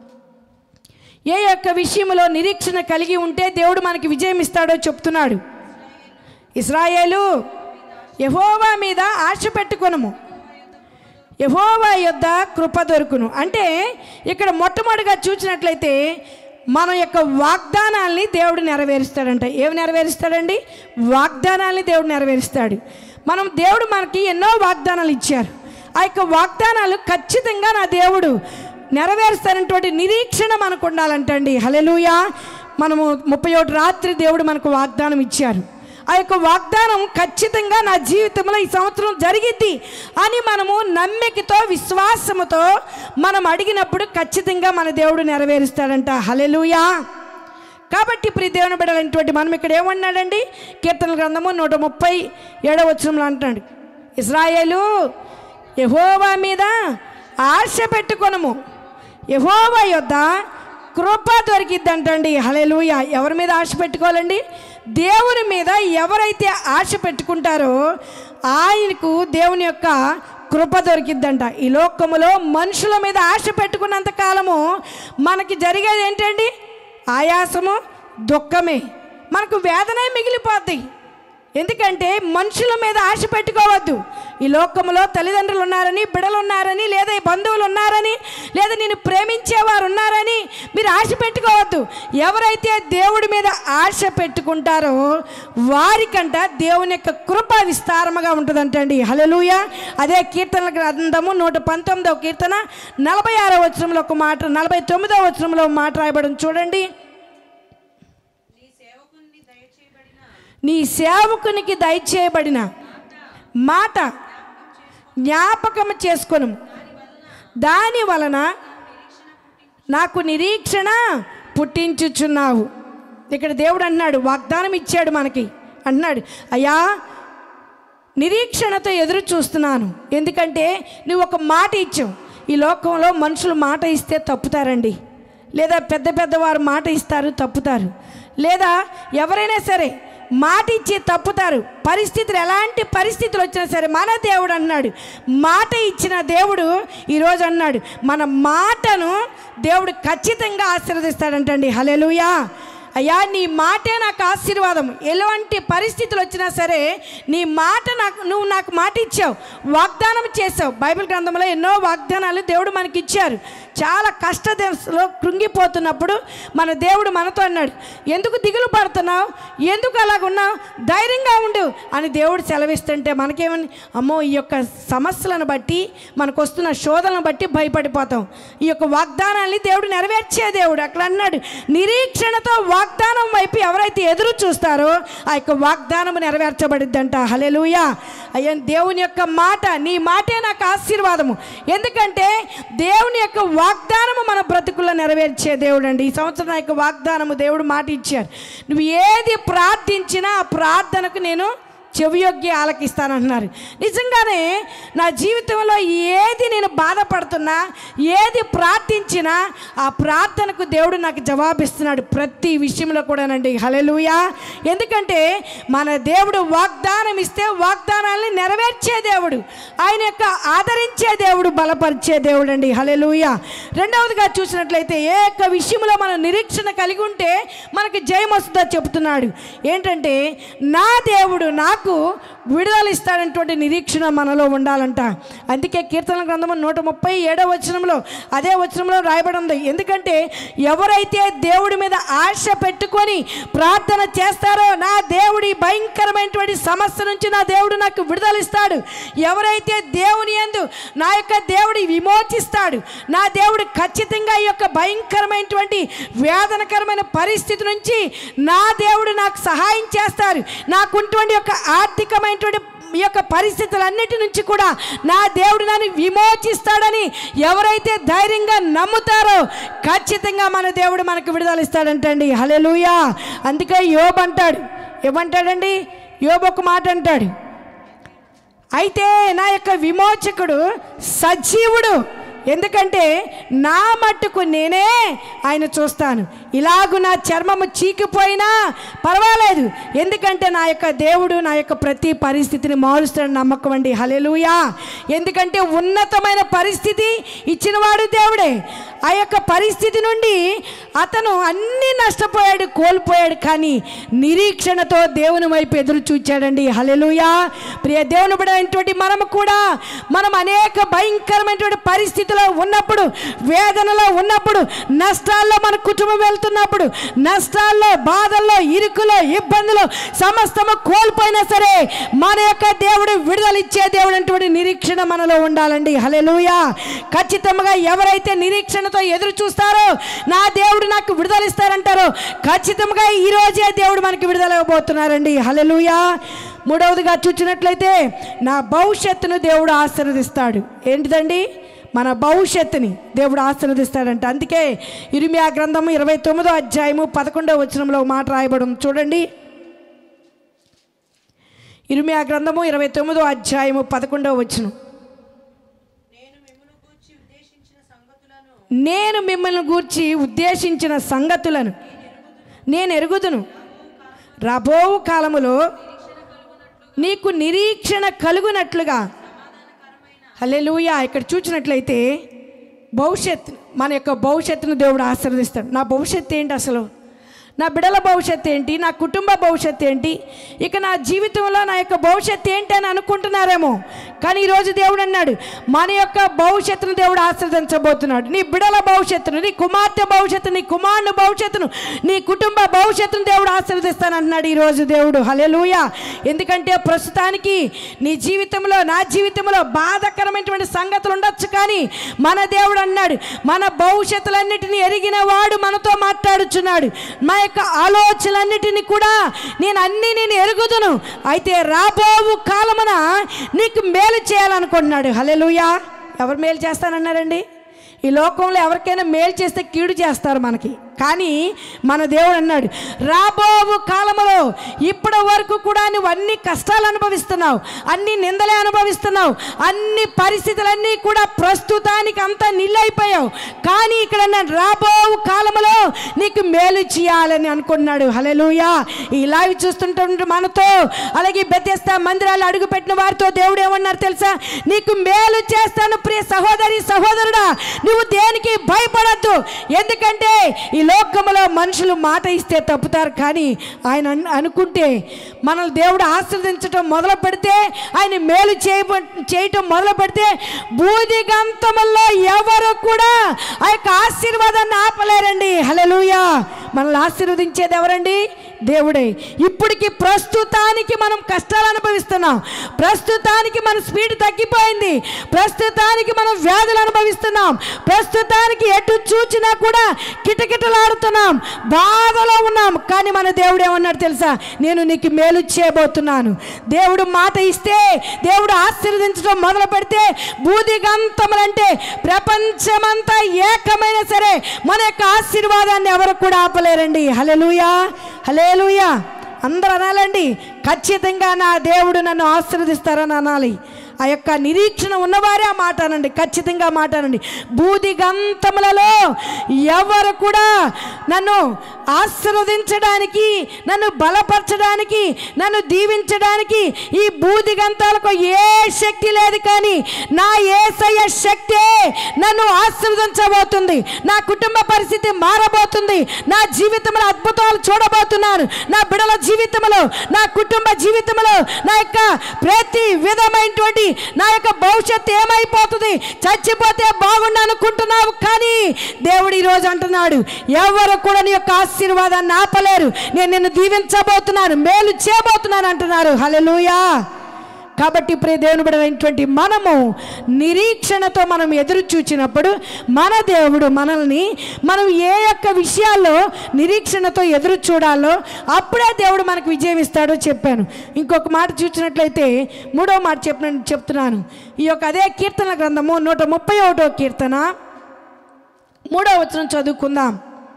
ఏ యొక్క విషయంలో నిరీక్షణ కలిగి ఉంటే దేవుడు మనకి విజయం ఇస్తాడో చెప్తున్నాడు ఇస్రాయేలు యహోవా మీద ఆశ పెట్టుకొనము యహోవా యొద్ద కృప దొరుకును అంటే ఇక్కడ మొట్టమొదటిగా చూసినట్లయితే మన యొక్క వాగ్దానాల్ని దేవుడు నెరవేరుస్తాడంట ఏమి నెరవేరుస్తాడండి వాగ్దానాల్ని దేవుడు నెరవేరుస్తాడు మనం దేవుడు మనకి ఎన్నో వాగ్దానాలు ఇచ్చారు ఆ యొక్క వాగ్దానాలు ఖచ్చితంగా నా దేవుడు నెరవేరుస్తానటువంటి నిరీక్షణ మనకు ఉండాలంటండి హలెలుయా మనము ముప్పై ఒకటి రాత్రి దేవుడు మనకు వాగ్దానం ఇచ్చారు ఆ యొక్క వాగ్దానం ఖచ్చితంగా నా జీవితంలో ఈ సంవత్సరం జరిగిద్ది అని మనము నమ్మికతో విశ్వాసముతో మనం అడిగినప్పుడు ఖచ్చితంగా మన దేవుడు నెరవేరుస్తాడంట హలెలుయా కాబట్టి ఇప్పుడు దేవుని బిడ్డలైనటువంటి మనం ఇక్కడ ఏమన్నాడండి కీర్తన గ్రంథము నూట ముప్పై ఏడవ వచనంలో అంటాడు ఇస్రాయేలు యహోవా మీద ఆశ పెట్టుకొనము యహోవా యొద్ద కృప దొరికిద్దంటండి హలెలుయ ఎవరి మీద ఆశ పెట్టుకోవాలండి దేవుని మీద ఎవరైతే ఆశ పెట్టుకుంటారో ఆయనకు దేవుని యొక్క కృప దొరికిద్దంట ఈ లోకములో మనుషుల మీద ఆశ పెట్టుకున్నంత కాలము మనకి జరిగేది ఏంటండి ఆయాసము దుఃఖమే మనకు వేదనే మిగిలిపోద్ది ఎందుకంటే మనుషుల మీద ఆశ పెట్టుకోవద్దు ఈ లోకంలో తల్లిదండ్రులు ఉన్నారని బిడలు ఉన్నారని లేదా ఈ బంధువులు ఉన్నారని లేదా నేను ప్రేమించేవారు ఉన్నారని మీరు ఆశ పెట్టుకోవద్దు ఎవరైతే దేవుడి మీద ఆశ పెట్టుకుంటారో వారికంట దేవుని యొక్క కృప విస్తారముగా ఉంటుందంటండి హలలుయ అదే కీర్తనల గ్రంథము నూట పంతొమ్మిదవ కీర్తన నలభై ఆరో వచనంలో ఒక మాట నలభై తొమ్మిదవ వచనంలో ఒక మాట రాయబడి చూడండి నీ సేవకునికి దయచేయబడిన మాట జ్ఞాపకం చేసుకొను దాని వలన నాకు నిరీక్షణ పుట్టించుచున్నావు ఇక్కడ దేవుడు అన్నాడు వాగ్దానం ఇచ్చాడు మనకి అన్నాడు అయ్యా నిరీక్షణతో ఎదురు చూస్తున్నాను ఎందుకంటే నువ్వు ఒక మాట ఇచ్చావు ఈ లోకంలో మనుషులు మాట ఇస్తే తప్పుతారండి లేదా పెద్ద పెద్దవారు మాట ఇస్తారు తప్పుతారు లేదా ఎవరైనా సరే మాట ఇచ్చి తప్పుతారు పరిస్థితులు ఎలాంటి పరిస్థితులు వచ్చినా సరే మన దేవుడు అన్నాడు మాట ఇచ్చిన దేవుడు ఈరోజు అన్నాడు మన మాటను దేవుడు ఖచ్చితంగా ఆశీర్వదిస్తాడంటండి హలెలుయా అయ్యా నీ మాటే నాకు ఆశీర్వాదం ఎలాంటి పరిస్థితులు వచ్చినా సరే నీ మాట నాకు నువ్వు నాకు మాట ఇచ్చావు వాగ్దానం చేసావు బైబిల్ గ్రంథంలో ఎన్నో వాగ్దానాలు దేవుడు మనకి ఇచ్చారు చాలా కష్ట దశలో కృంగిపోతున్నప్పుడు మన దేవుడు మనతో అన్నాడు ఎందుకు దిగులు పడుతున్నావు ఎందుకు అలాగున్నావు ధైర్యంగా ఉండు అని దేవుడు సెలవిస్తుంటే మనకేమని అమ్మో ఈ యొక్క సమస్యలను బట్టి మనకు వస్తున్న శోధనను బట్టి భయపడిపోతాం ఈ యొక్క వాగ్దానాన్ని దేవుడు నెరవేర్చే దేవుడు అక్కడ అన్నాడు నిరీక్షణతో వాగ్దానం వైపు ఎవరైతే ఎదురు చూస్తారో ఆ యొక్క వాగ్దానం నెరవేర్చబడిద్దంట హలెలుయా అయ్యా దేవుని యొక్క మాట నీ మాటే నాకు ఆశీర్వాదము ఎందుకంటే దేవుని యొక్క వాగ్దానము మన బ్రతుకుల్లో నెరవేర్చే దేవుడు అండి ఈ సంవత్సరం నా యొక్క వాగ్దానము దేవుడు మాట ఇచ్చారు నువ్వు ఏది ప్రార్థించినా ఆ ప్రార్థనకు నేను చెవియొగ్గి ఆలకిస్తానంటున్నారు నిజంగానే నా జీవితంలో ఏది నేను బాధపడుతున్నా ఏది ప్రార్థించినా ఆ ప్రార్థనకు దేవుడు నాకు జవాబిస్తున్నాడు ప్రతి విషయంలో కూడానండి హలెలుయా ఎందుకంటే మన దేవుడు వాగ్దానం ఇస్తే వాగ్దానాన్ని నెరవేర్చే దేవుడు ఆయన యొక్క ఆదరించే దేవుడు బలపరిచే దేవుడు అండి హలెలుయా రెండవదిగా చూసినట్లయితే ఏ యొక్క విషయంలో మనం నిరీక్షణ కలిగి ఉంటే మనకి జయం వస్తుందో చెబుతున్నాడు ఏంటంటే నా దేవుడు నాకు విడుదల ఇస్తాడటువంటి నిరీక్షణ మనలో ఉండాలంట అందుకే కీర్తన గ్రంథము నూట ముప్పై ఏడవ వచనంలో అదే వచనంలో రాయబడి ఉంది ఎందుకంటే ఎవరైతే దేవుడి మీద ఆశ పెట్టుకొని ప్రార్థన చేస్తారో నా దేవుడి భయంకరమైనటువంటి సమస్య నుంచి నా దేవుడు నాకు విడుదల ఇస్తాడు ఎవరైతే దేవుని యందు నా యొక్క దేవుడి విమోచిస్తాడు నా దేవుడు ఖచ్చితంగా ఈ యొక్క భయంకరమైనటువంటి వేదనకరమైన పరిస్థితి నుంచి నా దేవుడు నాకు సహాయం చేస్తారు నాకున్నటువంటి యొక్క ఆర్థికమైనటువంటి ఈ యొక్క పరిస్థితులన్నిటి నుంచి కూడా నా దేవుడు నన్ను విమోచిస్తాడని ఎవరైతే ధైర్యంగా నమ్ముతారో ఖచ్చితంగా మన దేవుడు మనకు విడుదల ఇస్తాడంటండి హలెలుయా అందుకే యోబ్ అంటాడు ఏమంటాడండి యోబ్ ఒక మాట అంటాడు అయితే నా యొక్క విమోచకుడు సజీవుడు ఎందుకంటే నా మట్టుకు నేనే ఆయన చూస్తాను ఇలాగు నా చర్మము చీకిపోయినా పర్వాలేదు ఎందుకంటే నా యొక్క దేవుడు నా యొక్క ప్రతి పరిస్థితిని మారుస్తాడు నమ్మకం అండి హలెలుయా ఎందుకంటే ఉన్నతమైన పరిస్థితి ఇచ్చినవాడు దేవుడే ఆ యొక్క పరిస్థితి నుండి అతను అన్నీ నష్టపోయాడు కోల్పోయాడు కానీ నిరీక్షణతో దేవుని వైపు ఎదురు చూచాడండి హలెలుయా ప్రియ దేవుని బిడైనటువంటి మనము కూడా మనం అనేక భయంకరమైనటువంటి పరిస్థితుల్లో ఉన్నప్పుడు వేదనలో ఉన్నప్పుడు నష్టాల్లో మన కుటుంబం వెళ్తున్నప్పుడు నష్టాల్లో బాధల్లో ఇరుకులో ఇబ్బందులు సమస్తము కోల్పోయినా సరే మన యొక్క దేవుడు విడుదల ఇచ్చే దేవుడు అటువంటి నిరీక్షణ మనలో ఉండాలండి హలెలుయా ఖచ్చితంగా ఎవరైతే నిరీక్షణతో ఎదురు చూస్తారో నా దేవుడు నాకు విడుదల ఇస్తారంటారో ఖచ్చితంగా ఈ రోజే దేవుడు మనకి విడుదల ఇవ్వబోతున్నారండి హలెలుయా మూడవదిగా చూసినట్లయితే నా భవిష్యత్తును దేవుడు ఆశీర్వదిస్తాడు ఏంటిదండి మన భవిష్యత్తుని దేవుడు ఆశీర్వదిస్తాడంట అందుకే ఇరిమియా గ్రంథము ఇరవై తొమ్మిదో అధ్యాయము పదకొండవ వచనంలో ఒక మాట రాయబడి ఉంది చూడండి ఇరిమియా గ్రంథము ఇరవై తొమ్మిదో అధ్యాయము పదకొండవ వచనం నేను మిమ్మల్ని గూర్చి ఉద్దేశించిన సంగతులను నేను ఎరుగుదును రాబో కాలములో నీకు నిరీక్షణ కలుగునట్లుగా హల్లెలూయా ఇక్కడ చూసినట్లయితే భవిష్యత్తు మన యొక్క భవిష్యత్తును దేవుడు ఆశీర్వదిస్తాడు నా భవిష్యత్తు ఏంటి అసలు నా బిడల భవిష్యత్తు ఏంటి నా కుటుంబ భవిష్యత్తు ఏంటి ఇక నా జీవితంలో నా యొక్క భవిష్యత్తు ఏంటి అని అనుకుంటున్నారేమో కానీ ఈరోజు దేవుడు అన్నాడు మన యొక్క భవిష్యత్తును దేవుడు ఆశీర్వదించబోతున్నాడు నీ బిడల భవిష్యత్తును నీ కుమార్తె భవిష్యత్తు నీ కుమారుని భవిష్యత్తును నీ కుటుంబ భవిష్యత్తును దేవుడు ఆశీర్వదిస్తానంటున్నాడు ఈరోజు దేవుడు హలెలూయ ఎందుకంటే ప్రస్తుతానికి నీ జీవితంలో నా జీవితంలో బాధాకరమైనటువంటి సంగతులు ఉండొచ్చు కానీ మన దేవుడు అన్నాడు మన భవిష్యత్తులన్నిటిని ఎరిగిన వాడు మనతో మాట్లాడుచున్నాడు మా యొక్క ఆలోచనలన్నిటిని కూడా నేను అన్నీ నేను ఎరుగుదును అయితే రాబోవు కాలమున నీకు మేలు చేయాలనుకుంటున్నాడు హలెలుయా ఎవరు మేలు చేస్తానన్నారండి ఈ లోకంలో ఎవరికైనా మేలు చేస్తే కీడు చేస్తారు మనకి కానీ మన దేవుడు అన్నాడు రాబోవు కాలములో ఇప్పటి వరకు కూడా నువ్వు అన్ని కష్టాలు అనుభవిస్తున్నావు అన్ని నిందలే అనుభవిస్తున్నావు అన్ని పరిస్థితులన్నీ కూడా ప్రస్తుతానికి అంతా నిల్లైపోయావు కానీ ఇక్కడ అన్నాడు రాబోవు కాలములో నీకు మేలు చేయాలని అనుకున్నాడు హలెలుయా ఈ లైవ్ చూస్తుంటే మనతో అలాగే బెత్తేస్తా మందిరాలు అడుగుపెట్టిన వారితో దేవుడు ఏమన్నారు తెలుసా నీకు మేలు చేస్తాను ప్రియ సహోదరి సహోదరుడా నువ్వు దేనికి భయపడద్దు ఎందుకంటే ఈ లోకములో మనుషులు మాట ఇస్తే తప్పుతారు కానీ ఆయన అన్- అనుకుంటే మనల్ని దేవుడు ఆశ్రదించటం మొదలు పెడితే ఆయన మేలు చేయ చేయటం మొదలు పెడితే బూదిగంతముల్లో ఎవరు కూడా ఆ యొక్క ఆశీర్వాదాన్ని ఆపలేరండి హల్లెలూయా మనల్ని ఆశీర్వదించేది ఎవరండి దేవుడే ఇప్పటికి ప్రస్తుతానికి మనం కష్టాలు అనుభవిస్తున్నాం ప్రస్తుతానికి మన స్పీడ్ తగ్గిపోయింది ప్రస్తుతానికి మనం వ్యాధులు అనుభవిస్తున్నాం ప్రస్తుతానికి ఎటు చూచినా కూడా కిటకిటలాడుతున్నాం బాధలో ఉన్నాం కానీ మన దేవుడు ఏమన్నాడు తెలుసా నేను నీకు మేలు చేయబోతున్నాను దేవుడు మాట ఇస్తే దేవుడు ఆశీర్వదించడం మొదలు పెడితే బూదిగంతములంటే ప్రపంచమంతా ఏకమైన సరే మన యొక్క ఆశీర్వాదాన్ని ఎవరు కూడా ఆపలేరండి హలెలుయా హలేలుయా అందరూ అనాలండి ఖచ్చితంగా నా దేవుడు నన్ను ఆశీర్వదిస్తారని అనాలి ఆ యొక్క నిరీక్షణ ఉన్నవారే ఆ మాట అనండి ఖచ్చితంగా మాట అనండి బూదిగంతములలో ఎవరు కూడా నన్ను ఆశీర్వదించడానికి నన్ను బలపరచడానికి నన్ను దీవించడానికి ఈ బూదిగంతాలకు ఏ శక్తి లేదు కానీ నా ఏసయ్య శక్తే నన్ను ఆశీర్వదించబోతుంది నా కుటుంబ పరిస్థితి మారబోతుంది నా జీవితంలో అద్భుతాలు చూడబోతున్నాను నా బిడల జీవితంలో నా కుటుంబ జీవితంలో నా యొక్క ప్రతి విధమైనటువంటి నా యొక్క భవిష్యత్తు ఏమైపోతుంది చచ్చిపోతే బాగుండు అనుకుంటున్నావు కానీ దేవుడు ఈరోజు అంటున్నాడు ఎవరు కూడా నీ యొక్క ఆశీర్వాదాన్ని ఆపలేరు నేను నిన్ను దీవించబోతున్నాను మేలు చేయబోతున్నాను అంటున్నారు హల్లెలూయా కాబట్టి ప్రియ దేవుని బిడ్డలైనటువంటి మనము నిరీక్షణతో మనం ఎదురు చూచినప్పుడు మన దేవుడు మనల్ని మనం ఏ యొక్క విషయాల్లో నిరీక్షణతో ఎదురు చూడాలో అప్పుడే దేవుడు మనకు విజయం ఇస్తాడో చెప్పాను ఇంకొక మాట చూసినట్లయితే మూడో మాట చెప్పిన చెప్తున్నాను ఈ యొక్క అదే కీర్తన గ్రంథము నూట ముప్పై ఒకటో కీర్తన మూడో వచనం చదువుకుందాం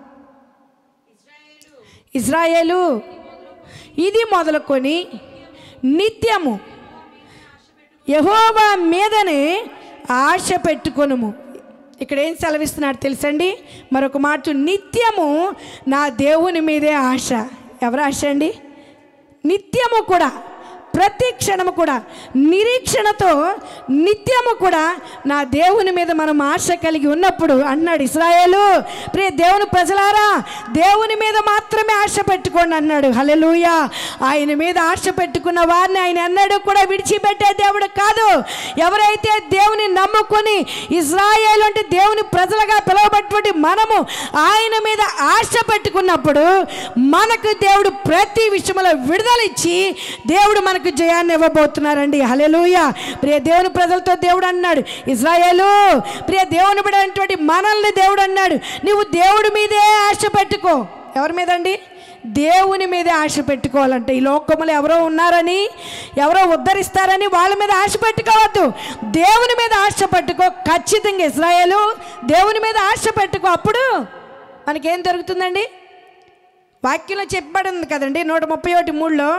ఇజ్రాయేలు ఇది మొదలుకొని నిత్యము యహోవా మీదనే ఆశ పెట్టుకొనుము ఇక్కడ ఏం సెలవిస్తున్నాడు తెలుసండి మరొక మాట నిత్యము నా దేవుని మీదే ఆశ ఎవరు ఆశ అండి నిత్యము కూడా ప్రతి క్షణము కూడా నిరీక్షణతో నిత్యము కూడా నా దేవుని మీద మనం ఆశ కలిగి ఉన్నప్పుడు అన్నాడు ఇస్రాయేలు ప్రియ దేవుని ప్రజలారా దేవుని మీద మాత్రమే ఆశ పెట్టుకోండి అన్నాడు హలెలూయా ఆయన మీద ఆశ పెట్టుకున్న వారిని ఆయన అన్నాడు కూడా విడిచిపెట్టే దేవుడు కాదు ఎవరైతే దేవుని నమ్ముకొని ఇజ్రాయేలు అంటే దేవుని ప్రజలుగా పిలువబడినటువంటి మనము ఆయన మీద ఆశ పెట్టుకున్నప్పుడు మనకు దేవుడు ప్రతి విషయంలో విడుదల ఇచ్చి దేవుడు మనకు జయాన్ని ఇవ్వబోతున్నారండి హలెలూయ ప్రియ దేవుని ప్రజలతో దేవుడు అన్నాడు ఇజ్రాయేలు ప్రియ దేవుని బిడ్డటువంటి మనల్ని దేవుడు అన్నాడు నువ్వు దేవుడి మీదే ఆశ పెట్టుకో ఎవరి మీద అండి దేవుని మీదే ఆశ పెట్టుకోవాలంటే ఈ లోకములు ఎవరో ఉన్నారని ఎవరో ఉద్ధరిస్తారని వాళ్ళ మీద ఆశ పెట్టుకోవద్దు దేవుని మీద ఆశ పెట్టుకో ఖచ్చితంగా ఇజ్రాయేలు దేవుని మీద ఆశ పెట్టుకో అప్పుడు మనకేం దొరుకుతుందండి వాక్యంలో చెప్పబడి ఉంది కదండి నూట ముప్పై ఒకటి మూడులో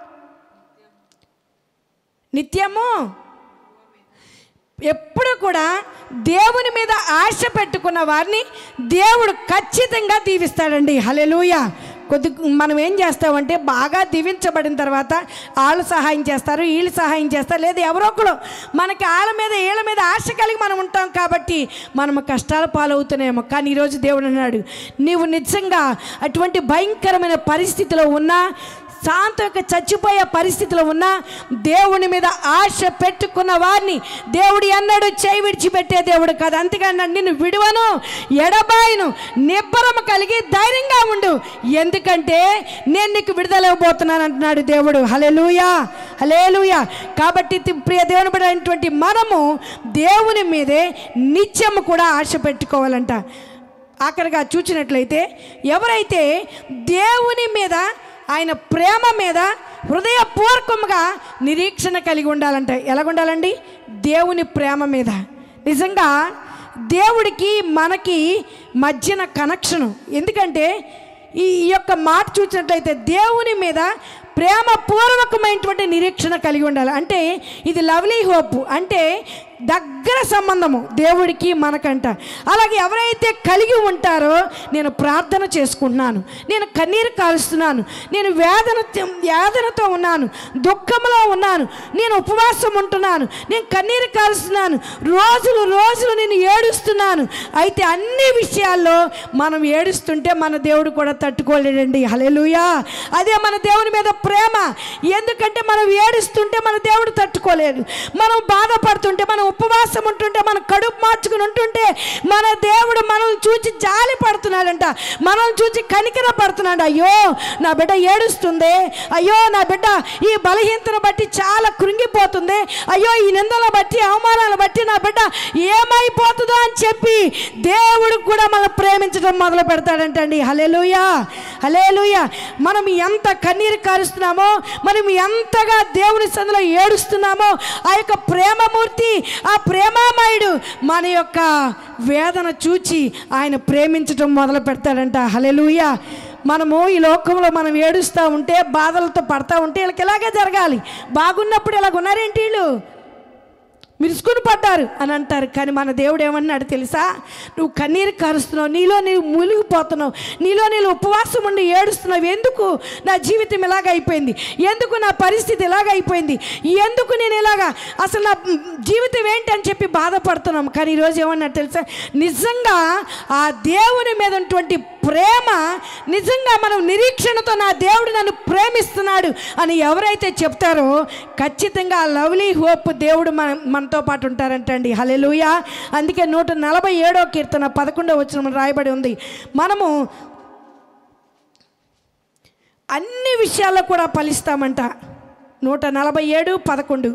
నిత్యము ఎప్పుడు కూడా దేవుని మీద ఆశ పెట్టుకున్న వారిని దేవుడు ఖచ్చితంగా దీవిస్తాడండి హలెలూయ కొద్ది మనం ఏం చేస్తామంటే బాగా దీవించబడిన తర్వాత వాళ్ళు సహాయం చేస్తారు వీళ్ళు సహాయం చేస్తారు లేదా ఎవరో ఒకరు మనకి వాళ్ళ మీద వీళ్ళ మీద ఆశ కలిగి మనం ఉంటాం కాబట్టి మనము కష్టాల పాలవుతున్నాయేమో కానీ ఈరోజు దేవుడు అన్నాడు నీవు నిజంగా అటువంటి భయంకరమైన పరిస్థితిలో ఉన్నా శాంతంగా చచ్చిపోయే పరిస్థితిలో ఉన్న దేవుని మీద ఆశ పెట్టుకున్న వారిని దేవుడు ఎన్నడూ చేయి విడిచిపెట్టే దేవుడు కాదు అంతేకాదు నిన్ను విడువను ఎడబాయను నిబ్బరము కలిగి ధైర్యంగా ఉండు ఎందుకంటే నేను నీకు విడుదల ఇవ్వబోతున్నాను అంటున్నాడు దేవుడు హలేలుయా హలేలుయా కాబట్టి తి- ప్రియ దేవుని బిడ్డైనటువంటి మనము దేవుని మీదే నిత్యము కూడా ఆశ పెట్టుకోవాలంట ఆఖరిగా చూచినట్లయితే ఎవరైతే దేవుని మీద ఆయన ప్రేమ మీద హృదయపూర్వకంగా నిరీక్షణ కలిగి ఉండాలంట ఎలాగుండాలండి దేవుని ప్రేమ మీద నిజంగా దేవుడికి మనకి మధ్యన కనెక్షను ఎందుకంటే ఈ ఈ యొక్క మాట చూసినట్లయితే దేవుని మీద ప్రేమపూర్వకమైనటువంటి నిరీక్షణ కలిగి ఉండాలి అంటే ఇది లవ్లీ హోప్ అంటే దగ్గర సంబంధము దేవుడికి మనకంట అలాగే ఎవరైతే కలిగి ఉంటారో నేను ప్రార్థన చేసుకుంటున్నాను నేను కన్నీరు కాలుస్తున్నాను నేను వేదన వేదనతో ఉన్నాను దుఃఖంలో ఉన్నాను నేను ఉపవాసం ఉంటున్నాను నేను కన్నీరు కాలుస్తున్నాను రోజులు రోజులు నేను ఏడుస్తున్నాను అయితే అన్ని విషయాల్లో మనం ఏడుస్తుంటే మన దేవుడు కూడా తట్టుకోలేడండి హలెలుయా అదే మన దేవుని మీద ప్రేమ ఎందుకంటే మనం ఏడుస్తుంటే మన దేవుడు తట్టుకోలేడు మనం బాధపడుతుంటే మనం ఉపవాసం ఉంటుంటే మనం కడుపు మార్చుకుని ఉంటుంటే మన దేవుడు మనం చూచి జాలి పడుతున్నాడంట మనం చూచి కనికర పడుతున్నాడు అయ్యో నా బిడ్డ ఏడుస్తుంది అయ్యో నా బిడ్డ ఈ బలహీనతను బట్టి చాలా కృంగిపోతుంది అయ్యో ఈ నిందల బట్టి అవమానాలు బట్టి నా బిడ్డ ఏమైపోతుందో అని చెప్పి దేవుడు కూడా మనం ప్రేమించడం మొదలు పెడతాడంటండి హలేలుయా హలేలుయా మనం ఎంత కన్నీరు కారుస్తున్నామో మనం ఎంతగా దేవుని సందులో ఏడుస్తున్నామో ఆ యొక్క ప్రేమమూర్తి ఆ ప్రేమామయుడు మన యొక్క వేదన చూచి ఆయన ప్రేమించడం మొదలు పెడతాడంట హలెలుయా మనము ఈ లోకంలో మనం ఏడుస్తూ ఉంటే బాధలతో పడతా ఉంటే వీళ్ళకి ఇలాగే జరగాలి బాగున్నప్పుడు ఇలాగ ఉన్నారేంటి వీళ్ళు మిరుసుకుని పడ్డారు అని అంటారు కానీ మన దేవుడు ఏమన్నాడు తెలుసా నువ్వు కన్నీరు కారుస్తున్నావు నీలో నీవు మునిగిపోతున్నావు నీలో నీళ్ళు ఉపవాసం ఉండి ఏడుస్తున్నావు ఎందుకు నా జీవితం ఇలాగ అయిపోయింది ఎందుకు నా పరిస్థితి ఇలాగ అయిపోయింది ఎందుకు నేను ఇలాగా అసలు నా జీవితం ఏంటి అని చెప్పి బాధపడుతున్నాం కానీ ఈరోజు ఏమన్నాడు తెలుసా నిజంగా ఆ దేవుని మీద ఉన్నటువంటి ప్రేమ నిజంగా మనం నిరీక్షణతో నా దేవుడు నన్ను ప్రేమిస్తున్నాడు అని ఎవరైతే చెప్తారో ఖచ్చితంగా ఆ లవ్లీ హోప్ దేవుడు మన మనతో పాటు ఉంటారంటండి హలెలుయా అందుకే నూట నలభై ఏడో కీర్తన పదకొండో వచ్చిన రాయబడి ఉంది మనము అన్ని విషయాల్లో కూడా ఫలిస్తామంట నూట నలభై ఏడు పదకొండు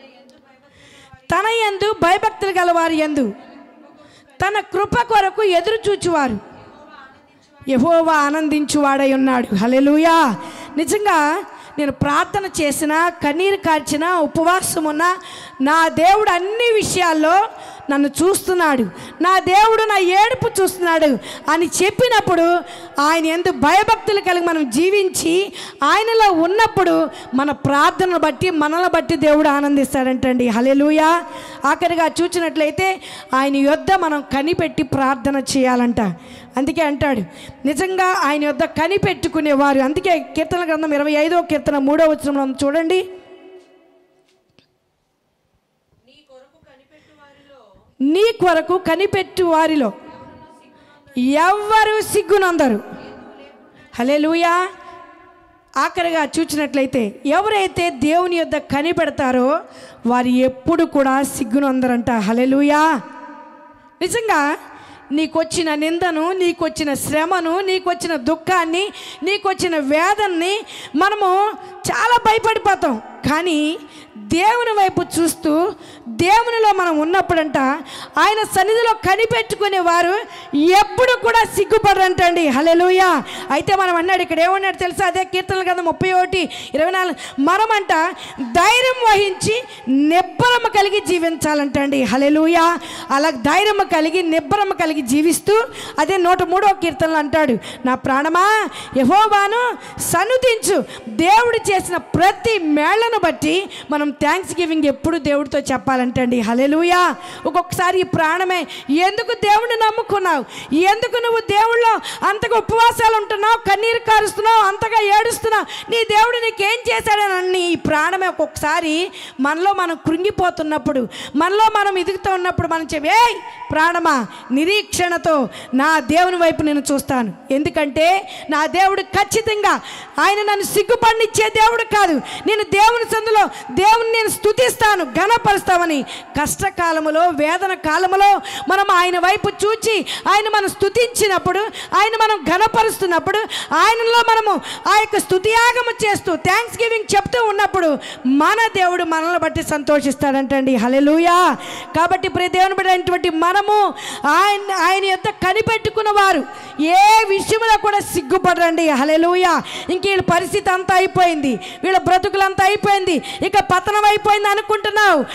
తన యందు భయభక్తులు గల వారి యందు తన కృప కొరకు ఎదురు చూచువారు యహోవా ఆనందించువాడై ఉన్నాడు హలెలుయా నిజంగా నేను ప్రార్థన చేసిన కన్నీరు కార్చిన ఉపవాసం ఉన్న నా దేవుడు అన్ని విషయాల్లో నన్ను చూస్తున్నాడు నా దేవుడు నా ఏడుపు చూస్తున్నాడు అని చెప్పినప్పుడు ఆయన ఎందు భయభక్తులు కలిగి మనం జీవించి ఆయనలో ఉన్నప్పుడు మన ప్రార్థనను బట్టి మనల్ని బట్టి దేవుడు ఆనందిస్తాడంటండి హలెలుయా ఆఖరిగా చూసినట్లయితే ఆయన యొద్ద మనం కనిపెట్టి ప్రార్థన చేయాలంట అందుకే అంటాడు నిజంగా ఆయన యొద్ద కనిపెట్టుకునేవారు అందుకే కీర్తన గ్రంథం ఇరవై ఐదో కీర్తన మూడో వచనంలో ఉంది చూడండి నీ కొరకు కనిపెట్టు వారిలో ఎవ్వరు సిగ్గునందరు హలెలుయా ఆఖరిగా చూచినట్లయితే ఎవరైతే దేవుని యొద్ద కనిపెడతారో వారు ఎప్పుడు కూడా సిగ్గునందరంట హలెలుయా నిజంగా నీకొచ్చిన నిందను నీకొచ్చిన శ్రమను నీకొచ్చిన దుఃఖాన్ని నీకొచ్చిన వేదన్ని మనము చాలా భయపడిపోతాం కానీ దేవుని వైపు చూస్తూ దేవునిలో మనం ఉన్నప్పుడంట ఆయన సన్నిధిలో కనిపెట్టుకునే వారు ఎప్పుడు కూడా సిగ్గుపడరంటండి హలెలుయా అయితే మనం అన్నాడు ఇక్కడ ఏమన్నాడు తెలుసా అదే కీర్తనలు కదా ముప్పై ఒకటి ఇరవై నాలుగు మనమంట ధైర్యం వహించి నిబ్బరమ కలిగి జీవించాలంటండి హలెలుయా అలా ధైర్యం కలిగి నిబ్బరమ కలిగి జీవిస్తూ అదే నూట మూడో కీర్తనలు అంటాడు నా ప్రాణమా యహోవాను సన్నుతించు దేవుడు చేసిన ప్రతి మేళ్లను బట్టి మనం థ్యాంక్స్ గివింగ్ ఎప్పుడు దేవుడితో చెప్పాలంటండి హలెలుయా ఒక్కొక్కసారి ఈ ప్రాణమే ఎందుకు దేవుడిని నమ్ముకున్నావు ఎందుకు నువ్వు దేవుళ్ళో అంతగా ఉపవాసాలు ఉంటున్నావు కన్నీరు కారుస్తున్నావు అంతగా ఏడుస్తున్నావు నీ దేవుడు నీకేం చేశాడని ఈ ప్రాణమే ఒక్కొక్కసారి మనలో మనం కృంగిపోతున్నప్పుడు మనలో మనం ఎదుగుతూ ఉన్నప్పుడు మనం చెప్పి ఏయ్ ప్రాణమా నిరీక్షణతో నా దేవుని వైపు నేను చూస్తాను ఎందుకంటే నా దేవుడు ఖచ్చితంగా ఆయన నన్ను సిగ్గుపడినిచ్చే దేవుడు కాదు నేను దేవుని సందులో దేవుని నేను స్తుతిస్తాను ఘనపరుస్తామని కష్టకాలములో వేదన కాలములో మనం ఆయన వైపు చూచి ఆయన మనం స్తుతించినప్పుడు ఆయన మనం ఘనపరుస్తున్నప్పుడు ఆయనలో మనము ఆ యొక్క స్తుతియాగము చేస్తూ థ్యాంక్స్ గివింగ్ చెప్తూ ఉన్నప్పుడు మన దేవుడు మనల్ని బట్టి సంతోషిస్తాడంటండి హలెలుయా కాబట్టి ప్రియ దేవుని బిడ్డైనటువంటి మనము ఆయన ఆయన యొక్క కనిపెట్టుకున్న వారు ఏ విషయంలో కూడా సిగ్గుపడరండి హలెలుయా ఇంక వీళ్ళ పరిస్థితి అంతా అయిపోయింది వీళ్ళ బ్రతుకులంతా అయిపోయింది ఇక పతనం అయిపోయింది అనుకుంటున్నావు కానీ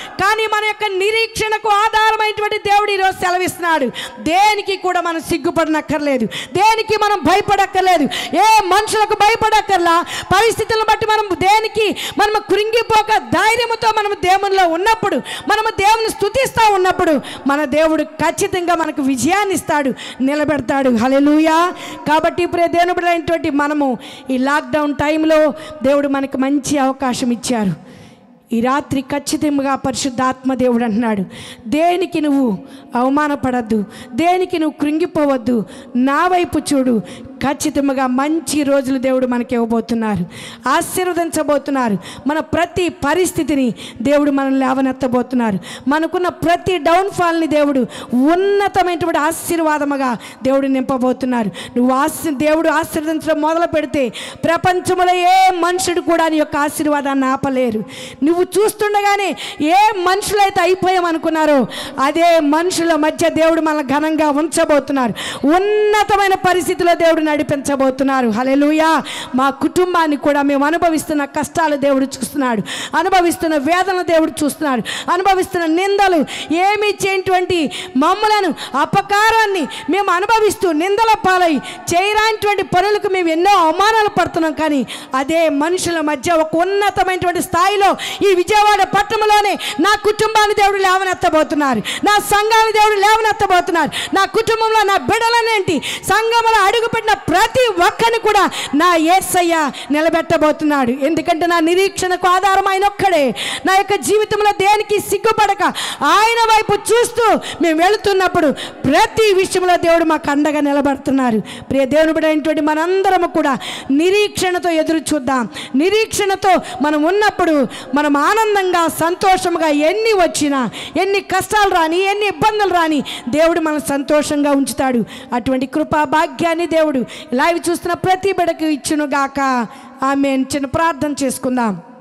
కానీ మన యొక్క నిరీక్షణకు ఆధారమైనటువంటి దేవుడు ఈరోజు సెలవిస్తున్నాడు దేనికి కూడా మనం సిగ్గుపడనక్కర్లేదు దేనికి మనం భయపడక్కర్లేదు ఏ మనుషులకు భయపడక్కర్లా పరిస్థితులను బట్టి మనం దేనికి మనము కృంగిపోక ధైర్యముతో మనము దేవునిలో ఉన్నప్పుడు మనము దేవుని స్తుతిస్తూ ఉన్నప్పుడు మన దేవుడు ఖచ్చితంగా మనకు విజయాన్ని ఇస్తాడు నిలబెడతాడు హలెలూయా కాబట్టి ఇప్పుడే దేవుని బిడ్డలైనటువంటి మనము ఈ లాక్డౌన్ టైంలో దేవుడు మనకు మంచి అవకాశం ఇచ్చారు ఈ రాత్రి ఖచ్చితంగా పరిశుద్ధాత్మ దేవుడు అంటున్నాడు దేనికి నువ్వు అవమానపడద్దు దేనికి నువ్వు కృంగిపోవద్దు నా వైపు చూడు ఖచ్చితంగా మంచి రోజులు దేవుడు మనకి ఇవ్వబోతున్నారు ఆశీర్వదించబోతున్నారు మన ప్రతి పరిస్థితిని దేవుడు మనం లేవనెత్తబోతున్నారు మనకున్న ప్రతి డౌన్ఫాల్ని దేవుడు ఉన్నతమైనటువంటి ఆశీర్వాదముగా దేవుడు నింపబోతున్నారు నువ్వు ఆశీ దేవుడు ఆశీర్వదించడం మొదలు పెడితే ప్రపంచంలో ఏ మనుషుడు కూడా నీ యొక్క ఆశీర్వాదాన్ని ఆపలేరు నువ్వు చూస్తుండగానే ఏ మనుషులైతే అయిపోయామనుకున్నారో అదే మనుషుల మధ్య దేవుడు మన ఘనంగా ఉంచబోతున్నారు ఉన్నతమైన పరిస్థితిలో దేవుడు నడిపించబోతున్నారు హలెలుయా మా కుటుంబాన్ని కూడా మేము అనుభవిస్తున్న కష్టాలు దేవుడు చూస్తున్నాడు అనుభవిస్తున్న వేదన దేవుడు చూస్తున్నాడు అనుభవిస్తున్న నిందలు ఏమీ చేయటువంటి మమ్మలను అపకారాన్ని మేము అనుభవిస్తూ నిందల పాలై చేయరానిటువంటి పనులకు మేము ఎన్నో అవమానాలు పడుతున్నాం కానీ అదే మనుషుల మధ్య ఒక ఉన్నతమైనటువంటి స్థాయిలో ఈ విజయవాడ పట్టణంలోనే నా కుటుంబాన్ని దేవుడు లేవనెత్తబోతున్నారు నా సంఘాన్ని దేవుడు లేవనెత్తబోతున్నారు నా కుటుంబంలో నా బిడ్డలనేంటి సంఘంలో అడుగుపెట్టిన ప్రతి ఒక్కరిని కూడా నా ఏసయ్య నిలబెట్టబోతున్నాడు ఎందుకంటే నా నిరీక్షణకు ఆధారం ఆయన ఒక్కడే నా యొక్క జీవితంలో దేనికి సిగ్గుపడక ఆయన వైపు చూస్తూ మేము వెళుతున్నప్పుడు ప్రతి విషయంలో దేవుడు మాకు అండగా నిలబడుతున్నారు ప్రియ దేవుని బిడ్డైనటువంటి మనందరము కూడా నిరీక్షణతో ఎదురు చూద్దాం నిరీక్షణతో మనం ఉన్నప్పుడు మనం ఆనందంగా సంతోషంగా ఎన్ని వచ్చినా ఎన్ని కష్టాలు రాని ఎన్ని ఇబ్బందులు రాని దేవుడు మనం సంతోషంగా ఉంచుతాడు అటువంటి కృపా భాగ్యాన్ని దేవుడు లైవ్ చూస్తున్న ప్రతి బిడకు ఇచ్చునుగాక ఆమె చిన్న ప్రార్థన చేసుకుందాం